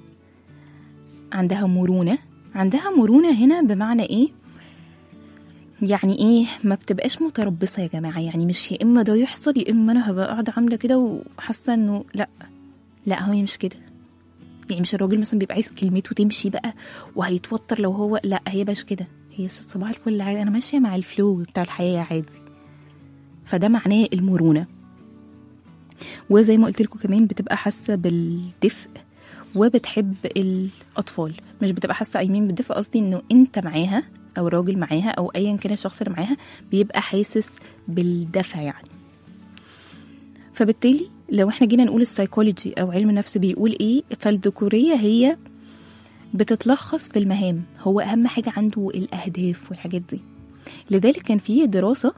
عندها مرونة عندها مرونة هنا بمعنى ايه يعني ايه ما بتبقاش متربصة يا جماعة يعني مش يا اما ده يحصل يا اما انا هبقى قاعدة عاملة كده وحاسة انه لا لا هو مش كده يعني مش الراجل مثلا بيبقى عايز كلمته تمشي بقى وهيتوتر لو هو لا هي مش كده هي صباح الفل عادي انا ماشية مع الفلو بتاع الحياة عادي فده معناه المرونة وزي ما قلت لكم كمان بتبقى حاسة بالدفء وبتحب الأطفال مش بتبقى حاسة أيمين بالدفء قصدي إنه أنت معاها أو الراجل معاها أو أيا كان الشخص اللي معاها بيبقى حاسس بالدفى يعني فبالتالي لو احنا جينا نقول السايكولوجي أو علم النفس بيقول إيه فالذكورية هي بتتلخص في المهام هو أهم حاجة عنده الأهداف والحاجات دي لذلك كان في دراسة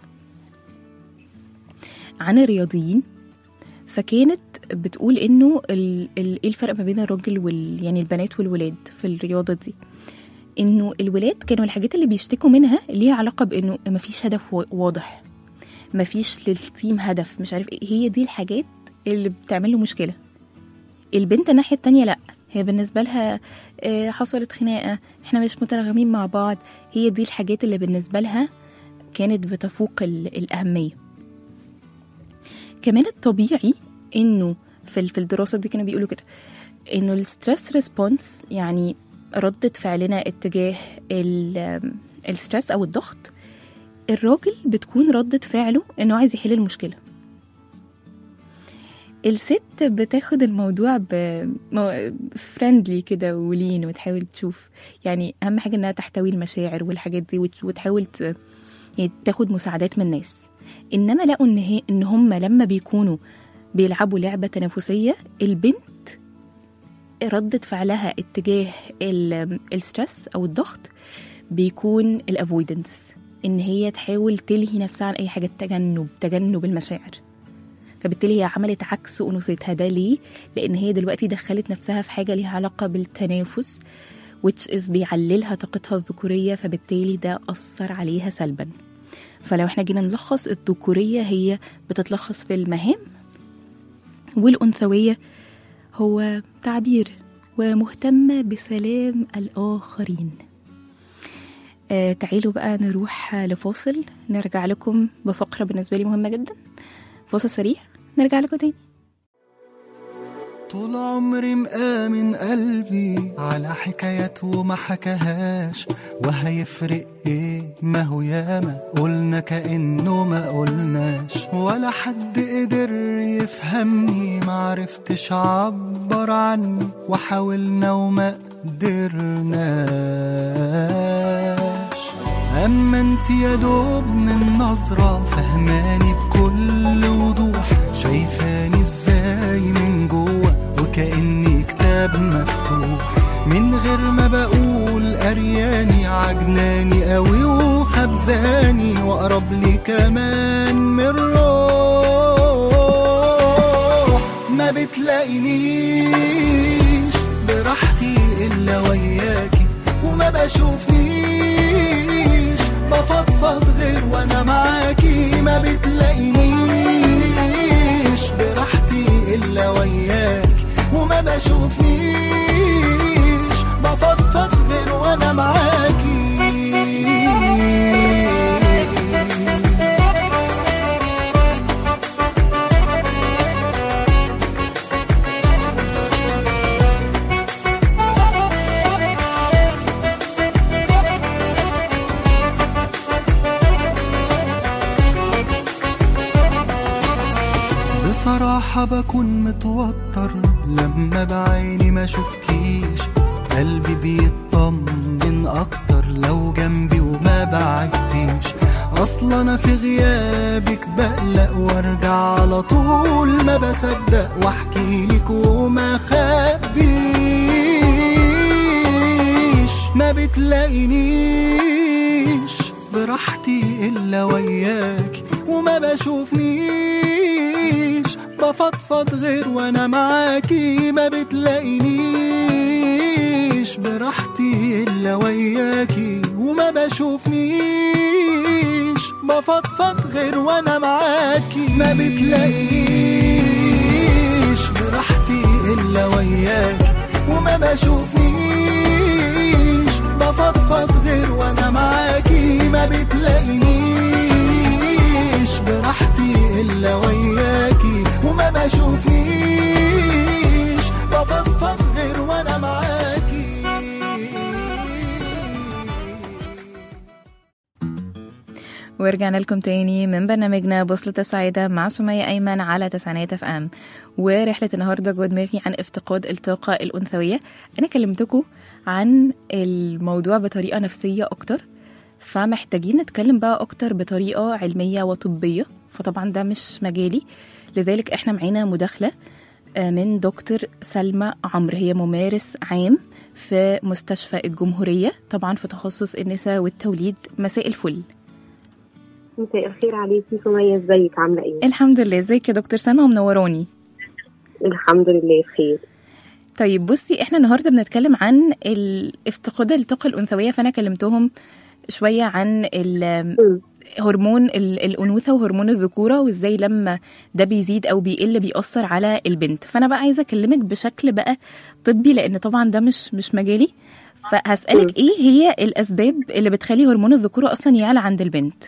عن الرياضيين فكانت بتقول انه ال- ال- ايه الفرق ما بين الراجل وال يعني البنات والولاد في الرياضه دي انه الولاد كانوا الحاجات اللي بيشتكوا منها ليها علاقه بانه مفيش هدف وا- واضح مفيش للتيم هدف مش عارف ايه هي دي الحاجات اللي بتعمل له مشكله البنت الناحيه التانية لا هي بالنسبه لها آه، حصلت خناقه احنا مش متناغمين مع بعض هي دي الحاجات اللي بالنسبه لها كانت بتفوق ال- الاهميه كمان الطبيعي انه في ال- في الدراسه دي كانوا بيقولوا كده انه الستريس ريسبونس يعني ردة فعلنا اتجاه ال- الستريس او الضغط الراجل بتكون ردة فعله انه عايز يحل المشكله الست بتاخد الموضوع فريندلي كده ولين وتحاول تشوف يعني اهم حاجه انها تحتوي المشاعر والحاجات دي وت- وتحاول ت- يعني تاخد مساعدات من الناس انما لقوا ان هي ان هم لما بيكونوا بيلعبوا لعبه تنافسيه البنت ردة فعلها اتجاه ال- الستريس او الضغط بيكون الافويدنس ان هي تحاول تلهي نفسها عن اي حاجه تجنب تجنب المشاعر فبالتالي هي عملت عكس انوثتها ده ليه لان هي دلوقتي دخلت نفسها في حاجه ليها علاقه بالتنافس which is بيعللها طاقتها الذكوريه فبالتالي ده اثر عليها سلبا فلو احنا جينا نلخص الذكوريه هي بتتلخص في المهام والانثويه هو تعبير ومهتمه بسلام الاخرين آه تعالوا بقى نروح لفاصل نرجع لكم بفقره بالنسبه لي مهمه جدا فاصل سريع نرجع لكم تاني طول عمري مآمن قلبي على حكايات وما حكاهاش وهيفرق ايه ما هو ياما قلنا كأنه ما قلناش ولا حد قدر يفهمني معرفتش عبر عني وحاولنا وما قدرناش اما انت يا دوب من نظرة فهماني بكل وضوح شايفاني ازاي من جوه وكأني كتاب مفتوح من غير ما بقول قرياني عجناني قوي وخبزاني واقرب لي كمان من روح ما بتلاقينيش براحتي الا وياكي وما بشوفنيش بفضفض غير وانا معاكي ما بتلاقينيش براحتي الا وياك وما بشوفنيش بفضفض غير وانا معاكي بصحى بكون متوتر لما بعيني ما شوفكيش قلبي بيطمن اكتر لو جنبي وما بعدتيش اصلا انا في غيابك بقلق وارجع على طول ما بصدق واحكي لك وما خبيش ما بتلاقينيش براحتي الا وياك وما بشوفنيش بفضفض غير وانا معاكي ما بتلاقينيش براحتي الا وياكي وما بشوفنيش بفضفض غير وانا معاكي ما بتلاقينيش براحتي الا وياكي وما بشوفنيش بفضفض غير وانا معاكي ما بتلاقينيش براحتي الا وياكي وما بشوفنيش بفضفض غير وانا معاكي ورجعنا لكم تاني من برنامجنا بوصلة السعادة مع سمية أيمن على تسعينات اف ام ورحلة النهاردة جوه دماغي عن افتقاد الطاقة الأنثوية أنا كلمتكم عن الموضوع بطريقة نفسية أكتر فمحتاجين نتكلم بقى أكتر بطريقة علمية وطبية فطبعا ده مش مجالي لذلك احنا معانا مداخلة آه، من دكتور سلمى عمرو هي ممارس عام في مستشفى الجمهورية طبعا في تخصص النساء والتوليد مساء الفل مساء الخير عليكي سمية ازيك عاملة ايه؟ الحمد لله ازيك يا دكتور سلمى ومنوراني الحمد لله بخير طيب بصي احنا النهارده بنتكلم عن ال- افتقاد الطاقه الانثويه فانا كلمتهم شويه عن ال- هرمون ال- الانوثه وهرمون الذكوره وازاي لما ده بيزيد او بيقل بيأثر على البنت فانا بقى عايزه اكلمك بشكل بقى طبي لان طبعا ده مش مش مجالي فهسألك ايه هي الاسباب اللي بتخلي هرمون الذكوره اصلا يعلى عند البنت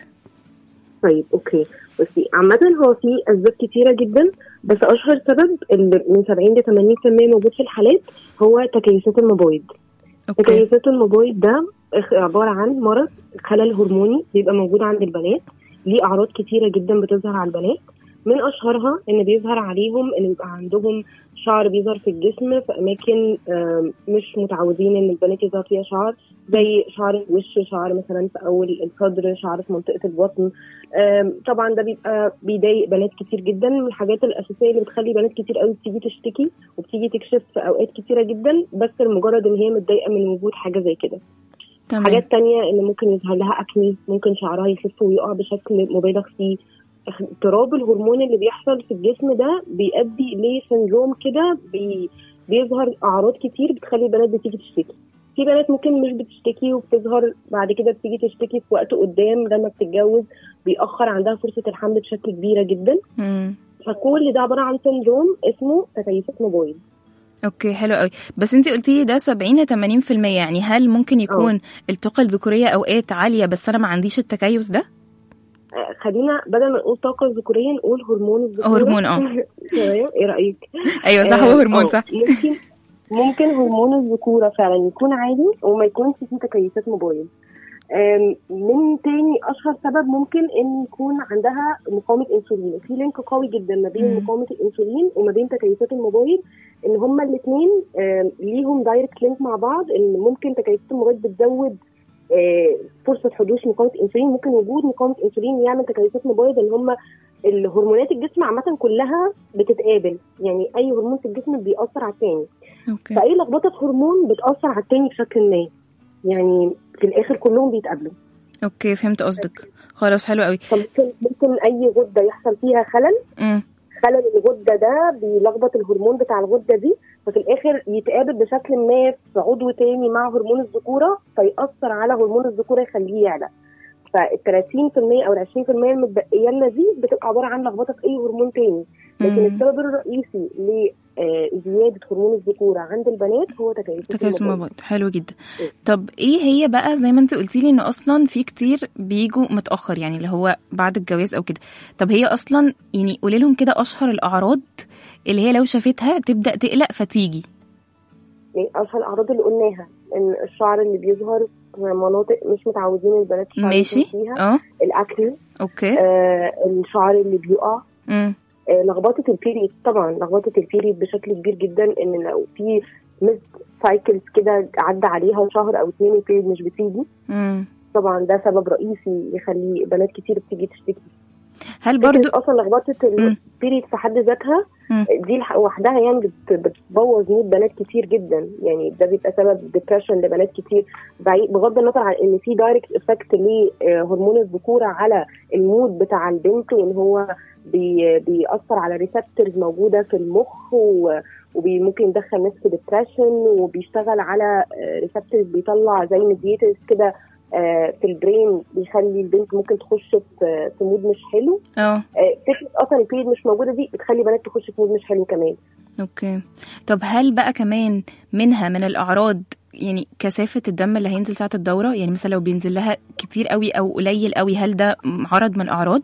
طيب اوكي بصي عامة هو في اسباب كتيرة جدا بس اشهر سبب اللي من 70 ل 80% موجود في الحالات هو تكيسات المبايض اوكي تكيسات المبايض ده اخ- عبارة عن مرض خلل هرموني بيبقى موجود عند البنات ليه اعراض كتيرة جدا بتظهر على البنات من اشهرها ان بيظهر عليهم ان يبقى عندهم شعر بيظهر في الجسم في اماكن آم، مش متعودين ان البنات يظهر فيها شعر زي شعر الوش شعر مثلا في اول الصدر شعر في منطقه البطن آم، طبعا ده بيبقى بيضايق بنات كتير جدا من الحاجات الاساسيه اللي بتخلي بنات كتير قوي بتيجي تشتكي وبتيجي تكشف في اوقات كتيره جدا بس لمجرد ان هي متضايقه من وجود حاجه زي كده تمام حاجات تانية ان ممكن يظهر لها اكني ممكن شعرها يخف ويقع بشكل مبالغ فيه اضطراب الهرمون اللي بيحصل في الجسم ده بيؤدي لسندروم كده بي بيظهر اعراض كتير بتخلي البنات بتيجي تشتكي في بنات ممكن مش بتشتكي وبتظهر بعد كده بتيجي تشتكي في وقت قدام لما بتتجوز بيأخر عندها فرصة الحمل بشكل كبيرة جدا مم. فكل ده عبارة عن سندروم اسمه تكيسات موبايل اوكي حلو قوي بس انت قلتي لي ده 70 ل 80% يعني هل ممكن يكون الطاقه الذكوريه اوقات عاليه بس انا ما عنديش التكيس ده آه، خلينا بدل ما نقول طاقة ذكورية نقول هرمون الذكورة هرمون، اه. تمام ايه رأيك؟ ايوه صح آه، هو هرمون آه، صح ممكن ممكن هرمون الذكورة فعلا يكون عالي وما يكونش فيه تكيسات موبايل آم، من تاني اشهر سبب ممكن ان يكون عندها مقاومه انسولين وفي لينك قوي جدا ما بين مم. مقاومه الانسولين وما بين تكيسات الموبايل ان هما الاثنين ليهم دايركت لينك مع بعض ان ممكن تكيسات الموبايل بتزود آه، فرصه حدوث مقاومه انسولين ممكن وجود مقاومه انسولين يعمل تكيسات موبايل ان هما الهرمونات الجسم عامه كلها بتتقابل يعني اي هرمون في الجسم بيأثر على الثاني اوكي فاي لخبطه في هرمون بتاثر على التاني بشكل ما يعني في الاخر كلهم بيتقابلوا اوكي فهمت قصدك خلاص حلو قوي فممكن ممكن اي غده يحصل فيها خلل امم خلل الغده ده بيلخبط الهرمون بتاع الغده دي ففي الاخر يتقابل بشكل ما في عضو تاني مع هرمون الذكوره فيأثر على هرمون الذكوره يخليه يعلى فال 30% او ال 20% المتبقيه لنا دي بتبقى عباره عن لخبطه في اي هرمون تاني لكن مم. السبب الرئيسي لزياده هرمون الذكوره عند البنات هو تكيس تكيس المبيض. مبيض حلو جدا طب ايه هي بقى زي ما انت قلتي لي ان اصلا في كتير بيجوا متاخر يعني اللي هو بعد الجواز او كده طب هي اصلا يعني قولي لهم كده اشهر الاعراض اللي هي لو شافتها تبدا تقلق فتيجي يعني اشهر الاعراض اللي قلناها ان الشعر اللي بيظهر في مناطق مش متعودين البنات الشعر ماشي يكون فيها اه الاكل اوكي آه الشعر اللي بيقع امم آه، لخبطه البيريد طبعا لخبطه البيريد بشكل كبير جدا ان لو في مس سايكلز كده عدى عليها شهر او اتنين البيريد مش بتيجي مم. طبعا ده سبب رئيسي يخلي بنات كتير بتيجي تشتكي هل فكرة برضو اصلا لخبطه البيريد في حد ذاتها مم. دي لح- لوحدها يعني بت- بتبوظ مود بنات كتير جدا يعني ده بيبقى سبب ديبرشن لبنات كتير بعيد بغض النظر عن ان في دايركت افكت لهرمون الذكوره على المود بتاع البنت وان هو بي بيأثر على ريسبتورز موجوده في المخ و- وممكن يدخل ناس في ديبرشن وبيشتغل على ريسبتورز بيطلع زي ميديترز كده آه، في البرين بيخلي البنت ممكن تخش في في مود مش حلو اه آه، فكره اصلا البيريد مش موجوده دي بتخلي بنات تخش في مود مش حلو كمان اوكي طب هل بقى كمان منها من الاعراض يعني كثافه الدم اللي هينزل ساعه الدوره يعني مثلا لو بينزل لها كتير قوي او قليل قوي هل ده عرض من اعراض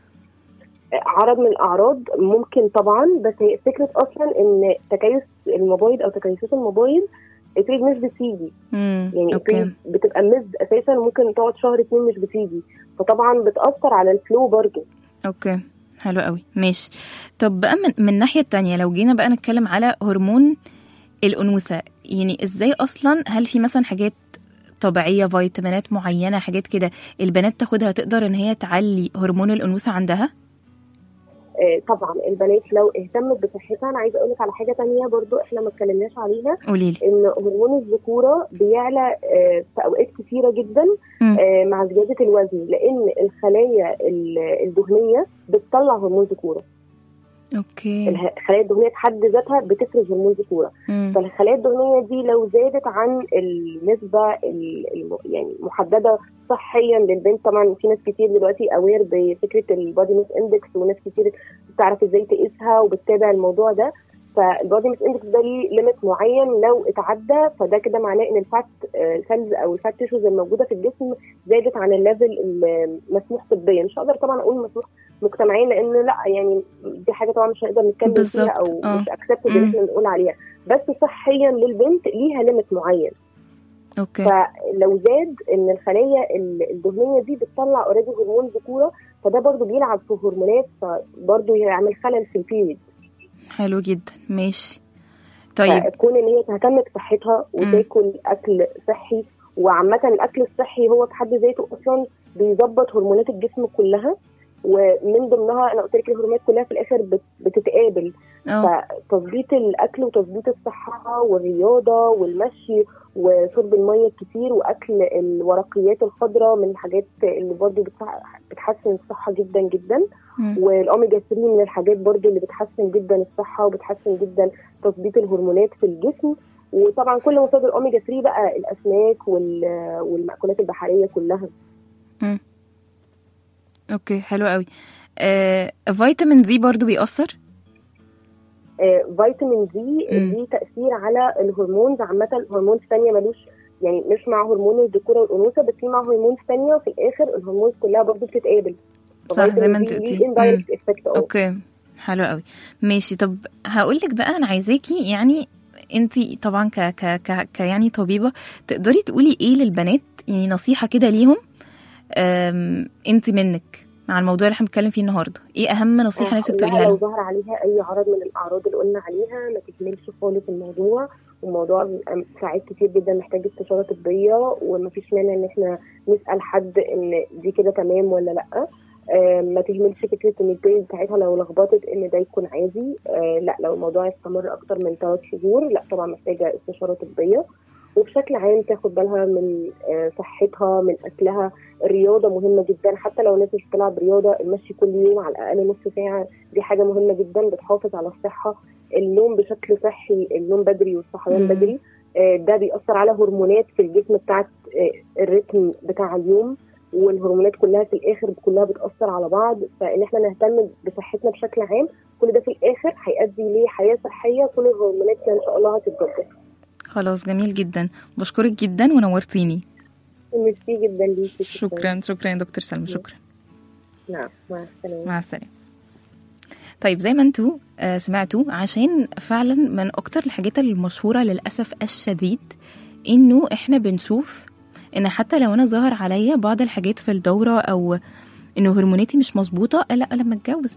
آه، عرض من الاعراض ممكن طبعا بس هي فكره اصلا ان تكيس المبايض او تكيسات المبايض البيريد مش بتيجي امم يعني اوكي البيريد بتبقى مز اساسا ممكن تقعد شهر اتنين مش بتيجي فطبعا بتاثر على الفلو برضه اوكي حلو قوي ماشي طب بقى من, من الناحيه التانية لو جينا بقى نتكلم على هرمون الانوثه يعني ازاي اصلا هل في مثلا حاجات طبيعيه فيتامينات معينه حاجات كده البنات تاخدها تقدر ان هي تعلي هرمون الانوثه عندها آه، طبعا البنات لو اهتمت بصحتها انا عايزه اقول لك على حاجه تانية برضو احنا ما اتكلمناش عليها قولي لي ان هرمون الذكوره بيعلى آه، في اوقات كثيره جدا مم. آه، مع زياده الوزن لان الخلايا ال- الدهنيه بتطلع هرمون ذكوره اوكي اله- الخلايا الدهنيه في حد ذاتها بتفرز هرمون ذكوره مم. فالخلايا الدهنيه دي لو زادت عن النسبه ال- الم- يعني محدده صحيا للبنت طبعا في ناس كتير دلوقتي اوير بفكره البادي ميس اندكس وناس كتير بتعرف ازاي تقيسها وبتتابع الموضوع ده فالبادي ميس اندكس ده ليه ليميت معين لو اتعدى فده كده معناه ان الفات سيلز او الفات تيشوز الموجوده في الجسم زادت عن الليفل المسموح طبيا مش هقدر طبعا اقول مسموح مجتمعيا لان لا يعني دي حاجه طبعا مش هنقدر نتكلم فيها او بالظبط، آه. مش اكسبتد ان مم. احنا نقول عليها بس صحيا للبنت ليها ليميت معين اوكي فلو زاد ان الخلايا ال- الدهنيه دي بتطلع اوريدي هرمون ذكوره فده برضو بيلعب في هرمونات فبرضو يعمل خلل في البيريد حلو جدا ماشي طيب فكون ان هي تهتم بصحتها وتاكل اكل صحي وعامه الاكل الصحي هو في حد ذاته اصلا بيظبط هرمونات الجسم كلها ومن ضمنها انا قلت لك الهرمونات كلها في الاخر بت- بتتقابل اه فتظبيط الاكل وتظبيط الصحه والرياضه والمشي وشرب الميه الكتير واكل الورقيات الخضراء من الحاجات اللي برضو بتسع- بتحسن الصحه جدا جدا مم. والاوميجا 3 من الحاجات برضو اللي بتحسن جدا الصحه وبتحسن جدا تظبيط الهرمونات في الجسم وطبعا كل مصادر الاوميجا 3 بقى الاسماك وال- والمأكولات البحريه كلها اوكي حلو قوي آه فيتامين دي برضو بيأثر آه، فيتامين دي مم. ليه تاثير على الهرمونز عامه الهرمونز ثانيه ملوش يعني مش مع هرمون الذكوره والانوثه بس في مع هرمونز ثانيه وفي الاخر الهرمونز كلها برضه بتتقابل صح زي ما انت ففيتامين دي قلتي ليه indirect effect اه اوكي حلو قوي ماشي طب هقول لك بقى انا عايزاكي يعني انت طبعا ك ك ك ك يعني طبيبه تقدري تقولي ايه للبنات يعني نصيحه كده ليهم انت منك مع الموضوع اللي احنا بنتكلم فيه النهارده ايه اهم نصيحه آه، نفسك لا، تقوليها لو لهم ظهر عليها اي عرض من الاعراض اللي قلنا عليها ما تهملش خالص الموضوع والموضوع بيبقى ساعات كتير جدا محتاج استشاره طبيه ومفيش مانع ان احنا نسال حد ان دي كده تمام ولا لا آه، ما تهملش فكره ان البيريد بتاعتها لو لخبطت ان ده يكون عادي آه، لا لو الموضوع يستمر اكتر من ثلاث شهور لا طبعا محتاجه استشاره طبيه وبشكل عام تاخد بالها من آه، صحتها من اكلها الرياضه مهمه جدا حتى لو الناس مش بتلعب رياضه المشي كل يوم على الاقل نص ساعه دي حاجه مهمه جدا بتحافظ على الصحه النوم بشكل صحي النوم بدري والصحيان مم. بدري آه، ده بيأثر على هرمونات في الجسم بتاعت آه، الريتم بتاع اليوم والهرمونات كلها في الاخر كلها بتأثر على بعض فان احنا نهتم بصحتنا بشكل عام كل ده في الاخر هيؤدي لحياه صحيه كل هرموناتنا ان شاء الله هتتظبط خلاص جميل جدا بشكرك جدا ونورتيني ميرسي جدا ليكي شكرا شكرا يا دكتور سلمى شكرا نعم مع السلامه مع السلامه طيب زي ما انتوا آه، سمعتوا عشان فعلا من اكتر الحاجات المشهوره للاسف الشديد انه احنا بنشوف ان حتى لو انا ظهر عليا بعض الحاجات في الدوره او انه هرموناتي مش مظبوطه لا لما اتجوز بقى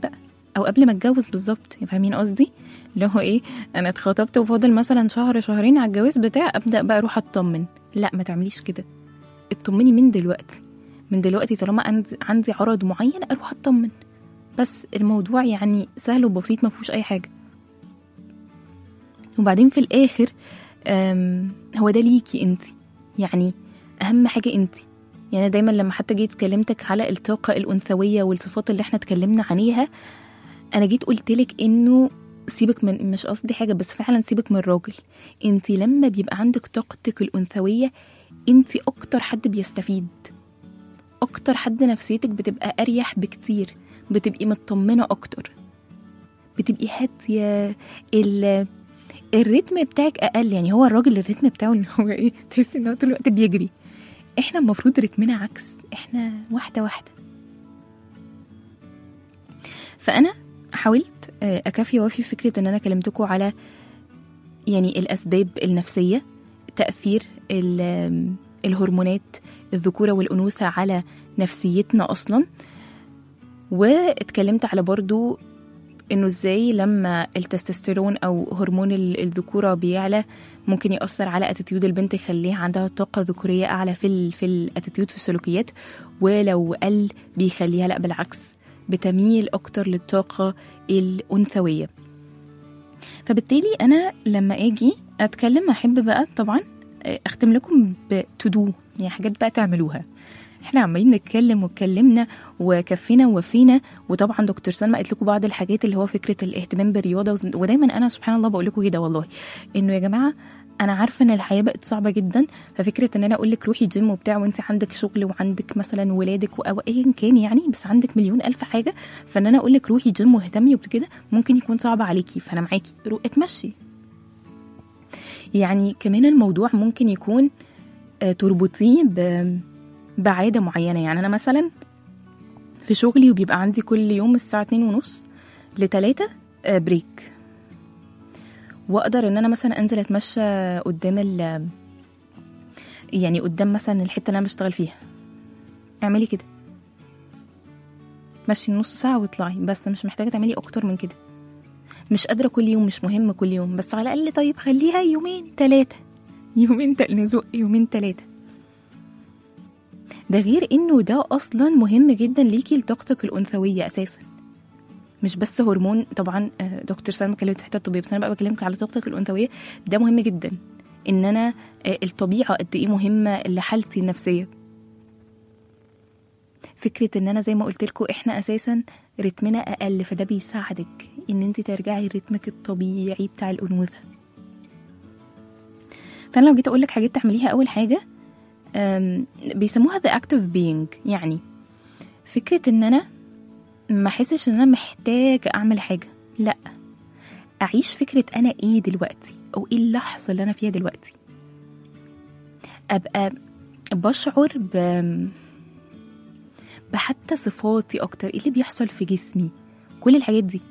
او قبل ما اتجوز بالظبط فاهمين قصدي اللي هو ايه انا اتخطبت وفاضل مثلا شهر شهرين على الجواز بتاع ابدا بقى اروح اطمن لا ما تعمليش كده اطمني من دلوقتي من دلوقتي طالما عندي عندي عرض معين اروح اطمن بس الموضوع يعني سهل وبسيط ما فيهوش اي حاجه وبعدين في الاخر أم، هو ده ليكي انت يعني اهم حاجه انت يعني أنا دايما لما حتى جيت كلمتك على الطاقه الانثويه والصفات اللي احنا اتكلمنا عليها انا جيت قلت لك انه سيبك من مش قصدي حاجه بس فعلا سيبك من الراجل انت لما بيبقى عندك طاقتك الانثويه انت اكتر حد بيستفيد اكتر حد نفسيتك بتبقى اريح بكتير بتبقي مطمنه اكتر بتبقي هاديه ال الريتم بتاعك اقل يعني هو الراجل الريتم بتاعه ان هو ايه تحسي ان هو طول الوقت بيجري احنا المفروض رتمنا عكس احنا واحده واحده فانا حاولت آه، اكفي وافي فكره ان انا كلمتكم على يعني الاسباب النفسيه تاثير ال- آم، الهرمونات الذكوره والانوثه على نفسيتنا اصلا واتكلمت على برضو انه ازاي لما التستوستيرون او هرمون ال- الذكوره بيعلى ممكن ياثر على اتيتيود البنت يخليها عندها طاقه ذكوريه اعلى في ال في الاتيتيود في السلوكيات ولو قل بيخليها لا بالعكس بتميل اكتر للطاقه الانثويه فبالتالي انا لما اجي اتكلم احب بقى طبعا اختم لكم بتو دو يعني حاجات بقى تعملوها احنا عمالين نتكلم واتكلمنا وكفينا ووفينا وطبعا دكتور سلمى قالت لكم بعض الحاجات اللي هو فكره الاهتمام بالرياضه وز- ودايما انا سبحان الله بقول لكم كده والله انه يا جماعه انا عارفه ان الحياه بقت صعبه جدا ففكره ان انا اقول لك روحي جيم وبتاع وانت عندك شغل وعندك مثلا ولادك و- او ايا كان يعني بس عندك مليون الف حاجه فان انا اقول لك روحي جيم واهتمي وكده ممكن يكون صعب عليكي فانا معاكي رو- اتمشي يعني كمان الموضوع ممكن يكون آه، تربطيه ب- بعادة معينة يعني أنا مثلا في شغلي وبيبقى عندي كل يوم الساعة اتنين ونص لتلاتة آه، بريك وأقدر إن أنا مثلا أنزل أتمشى قدام ال يعني قدام مثلا الحتة اللي أنا بشتغل فيها اعملي كده مشي نص ساعة واطلعي بس مش محتاجة تعملي أكتر من كده مش قادرة كل يوم مش مهم كل يوم بس على الأقل طيب خليها يومين تلاتة يومين تل- نزق يومين تلاتة ده غير انه ده اصلا مهم جدا ليكي لطاقتك الانثويه اساسا مش بس هرمون طبعا آه، دكتور سلمى كلمت في حته الطبيه بس انا بقى بكلمك على طاقتك الانثويه ده مهم جدا ان انا آه، الطبيعه قد ايه مهمه لحالتي النفسيه فكره ان انا زي ما قلت لكم احنا اساسا رتمنا اقل فده بيساعدك ان انت ترجعي لرتمك الطبيعي بتاع الانوثه فانا لو جيت اقول لك حاجات تعمليها اول حاجه أم، بيسموها the act of being يعني فكرة ان انا ما احسش ان انا محتاجة اعمل حاجة لا اعيش فكرة انا ايه دلوقتي او ايه اللحظة اللي انا فيها دلوقتي ابقى بشعر ب بحتى صفاتي اكتر ايه اللي بيحصل في جسمي كل الحاجات دي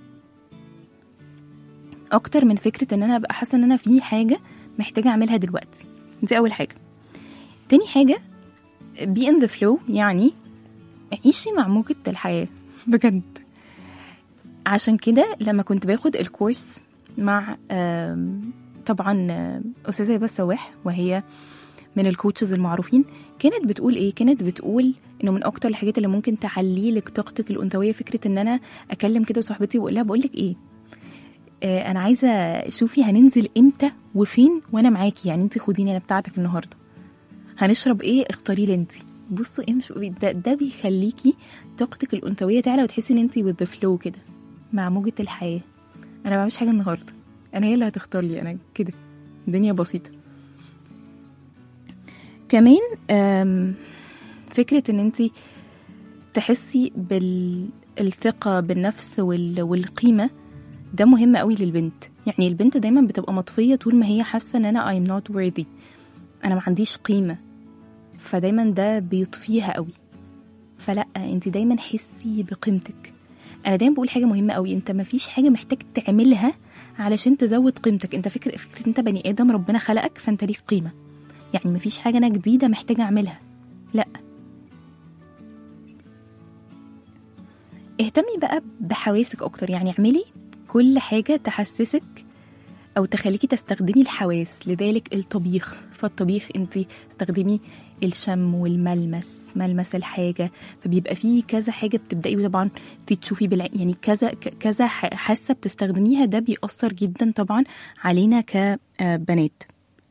اكتر من فكرة ان انا ابقى حاسة ان انا في حاجة محتاجة اعملها دلوقتي دي اول حاجة تاني حاجة be in the flow يعني عيشي مع موجة الحياة بجد عشان كده لما كنت باخد الكورس مع آم، طبعا آم، أستاذة هبة السواح وهي من الكوتشز المعروفين كانت بتقول ايه كانت بتقول انه من اكتر الحاجات اللي ممكن تعلي لك طاقتك الانثويه فكره ان انا اكلم كده صاحبتي واقول لها بقول لك ايه آه انا عايزه شوفي هننزل امتى وفين وانا معاكي يعني انت خديني انا بتاعتك النهارده هنشرب ايه اختاري لي انت بصوا ايه مش ده, ده بيخليكي طاقتك الانثويه تعلى وتحسي ان انت with the flow كده مع موجه الحياه انا ما بعملش حاجه النهارده انا هي اللي هتختار لي انا كده الدنيا بسيطه كمان آم، فكره ان انت تحسي بالثقه بالنفس وال- والقيمه ده مهم قوي للبنت يعني البنت دايما بتبقى مطفيه طول ما هي حاسه ان انا I'm not worthy انا ما عنديش قيمه فدايما ده بيطفيها قوي فلا انت دايما حسي بقيمتك انا دايما بقول حاجه مهمه قوي انت ما فيش حاجه محتاج تعملها علشان تزود قيمتك انت فكر فكره انت بني ادم ربنا خلقك فانت ليك قيمه يعني ما فيش حاجه انا جديده محتاجه اعملها لا اهتمي بقى بحواسك اكتر يعني اعملي كل حاجه تحسسك او تخليكي تستخدمي الحواس لذلك الطبيخ فالطبيخ انت استخدمي الشم والملمس ملمس الحاجه فبيبقى فيه كذا حاجه بتبداي طبعا تشوفي بالع... يعني كذا ك- كذا ح- حاسه بتستخدميها ده بيأثر جدا طبعا علينا كبنات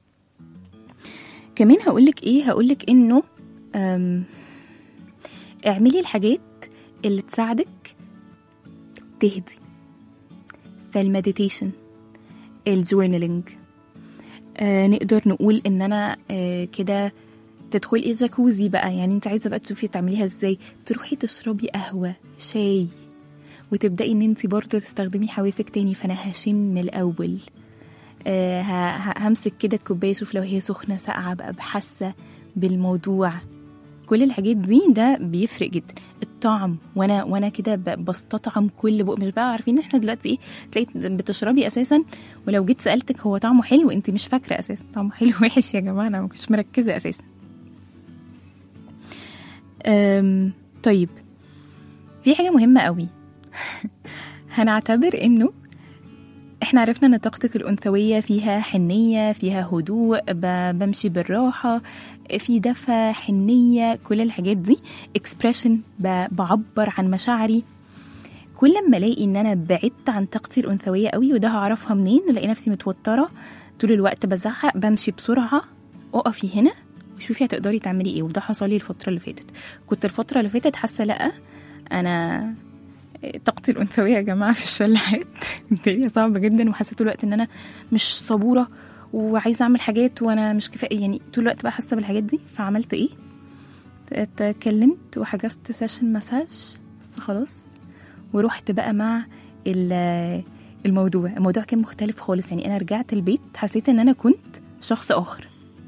كمان هقولك ايه هقولك انه أم، اعملي الحاجات اللي تساعدك تهدي فالمديتيشن الجورنالينج آه نقدر نقول ان انا آه كده تدخلي الجاكوزي بقى يعني انت عايزه بقى تشوفي تعمليها ازاي تروحي تشربي قهوه شاي وتبداي ان انت برضه تستخدمي حواسك تاني فانا هشم الاول آه ه- ه- همسك كده الكوبايه اشوف لو هي سخنه ساقعه بقى بحاسه بالموضوع كل الحاجات دي ده بيفرق جدا الطعم وانا وانا كده ب- بستطعم كل بق مش بقى عارفين احنا دلوقتي ايه تلاقي بتشربي اساسا ولو جيت سالتك هو طعمه حلو انت مش فاكره اساسا طعمه حلو وحش يا جماعه انا ما كنتش مركزه اساسا أم طيب في حاجه مهمه قوي هنعتبر انه احنا عرفنا ان طاقتك الانثويه فيها حنيه فيها هدوء ب- بمشي بالراحه في دفى حنيه كل الحاجات دي اكسبريشن بعبر عن مشاعري كل ما الاقي ان انا بعدت عن طاقتي الانثويه قوي وده هعرفها منين الاقي نفسي متوتره طول الوقت بزعق بمشي بسرعه اقفي هنا وشوفي هتقدري تعملي ايه وده حصل لي الفتره اللي فاتت كنت الفتره اللي فاتت حاسه لا انا طاقتي الانثويه يا جماعه في الشلاحات الدنيا صعبه جدا وحسيت طول الوقت ان انا مش صبوره وعايزه اعمل حاجات وانا مش كفايه يعني طول الوقت بقى حاسه بالحاجات دي فعملت ايه اتكلمت وحجزت سيشن مساج بس خلاص ورحت بقى مع ال- الموضوع الموضوع كان مختلف خالص يعني انا رجعت البيت حسيت ان انا كنت شخص اخر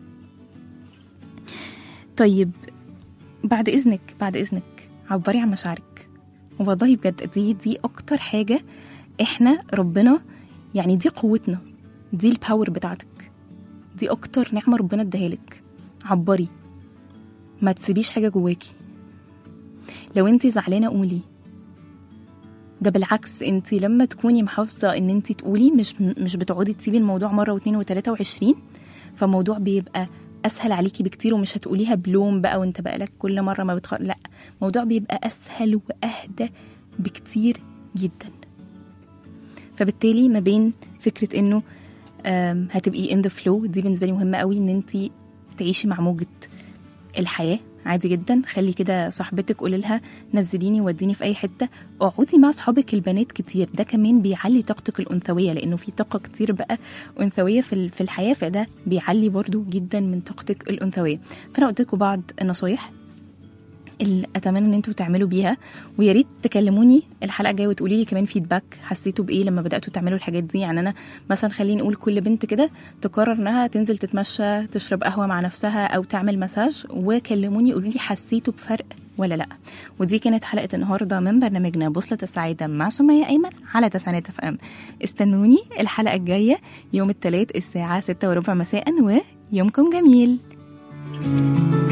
طيب بعد اذنك بعد اذنك عبري عن مشاعرك والله بجد دي دي اكتر حاجه احنا ربنا يعني دي قوتنا دي الباور بتاعتك دي اكتر نعمه ربنا اداها لك عبري ما تسيبيش حاجه جواكي لو انت زعلانه قولي ده بالعكس انت لما تكوني محافظه ان انت تقولي مش مش بتقعدي تسيبي الموضوع مره واثنين وثلاثه وعشرين فالموضوع بيبقى اسهل عليكي بكتير ومش هتقوليها بلوم بقى وانت بقى لك كل مره ما بتخ... لا الموضوع بيبقى اسهل واهدى بكتير جدا فبالتالي ما بين فكره انه آم، هتبقي ان ذا فلو دي بالنسبه لي مهمه قوي ان انت تعيشي مع موجه الحياه عادي جدا خلي كده صاحبتك قولي لها نزليني وديني في اي حته اقعدي مع صحابك البنات كتير ده كمان بيعلي طاقتك الانثويه لانه في طاقه كتير بقى انثويه في ال- في الحياه فده بيعلي برضو جدا من طاقتك الانثويه فانا قلت لكم بعض النصايح اللي اتمنى ان انتوا تعملوا بيها ويا ريت تكلموني الحلقه الجايه وتقولي لي كمان فيدباك حسيتوا بايه لما بداتوا تعملوا الحاجات دي يعني انا مثلا خليني نقول كل بنت كده تقرر انها تنزل تتمشى تشرب قهوه مع نفسها او تعمل مساج وكلموني قولوا لي حسيتوا بفرق ولا لا ودي كانت حلقه النهارده من برنامجنا بوصله السعاده مع سميه ايمن على تسعينات اف ام استنوني الحلقه الجايه يوم الثلاث الساعه 6 وربع مساء ويومكم جميل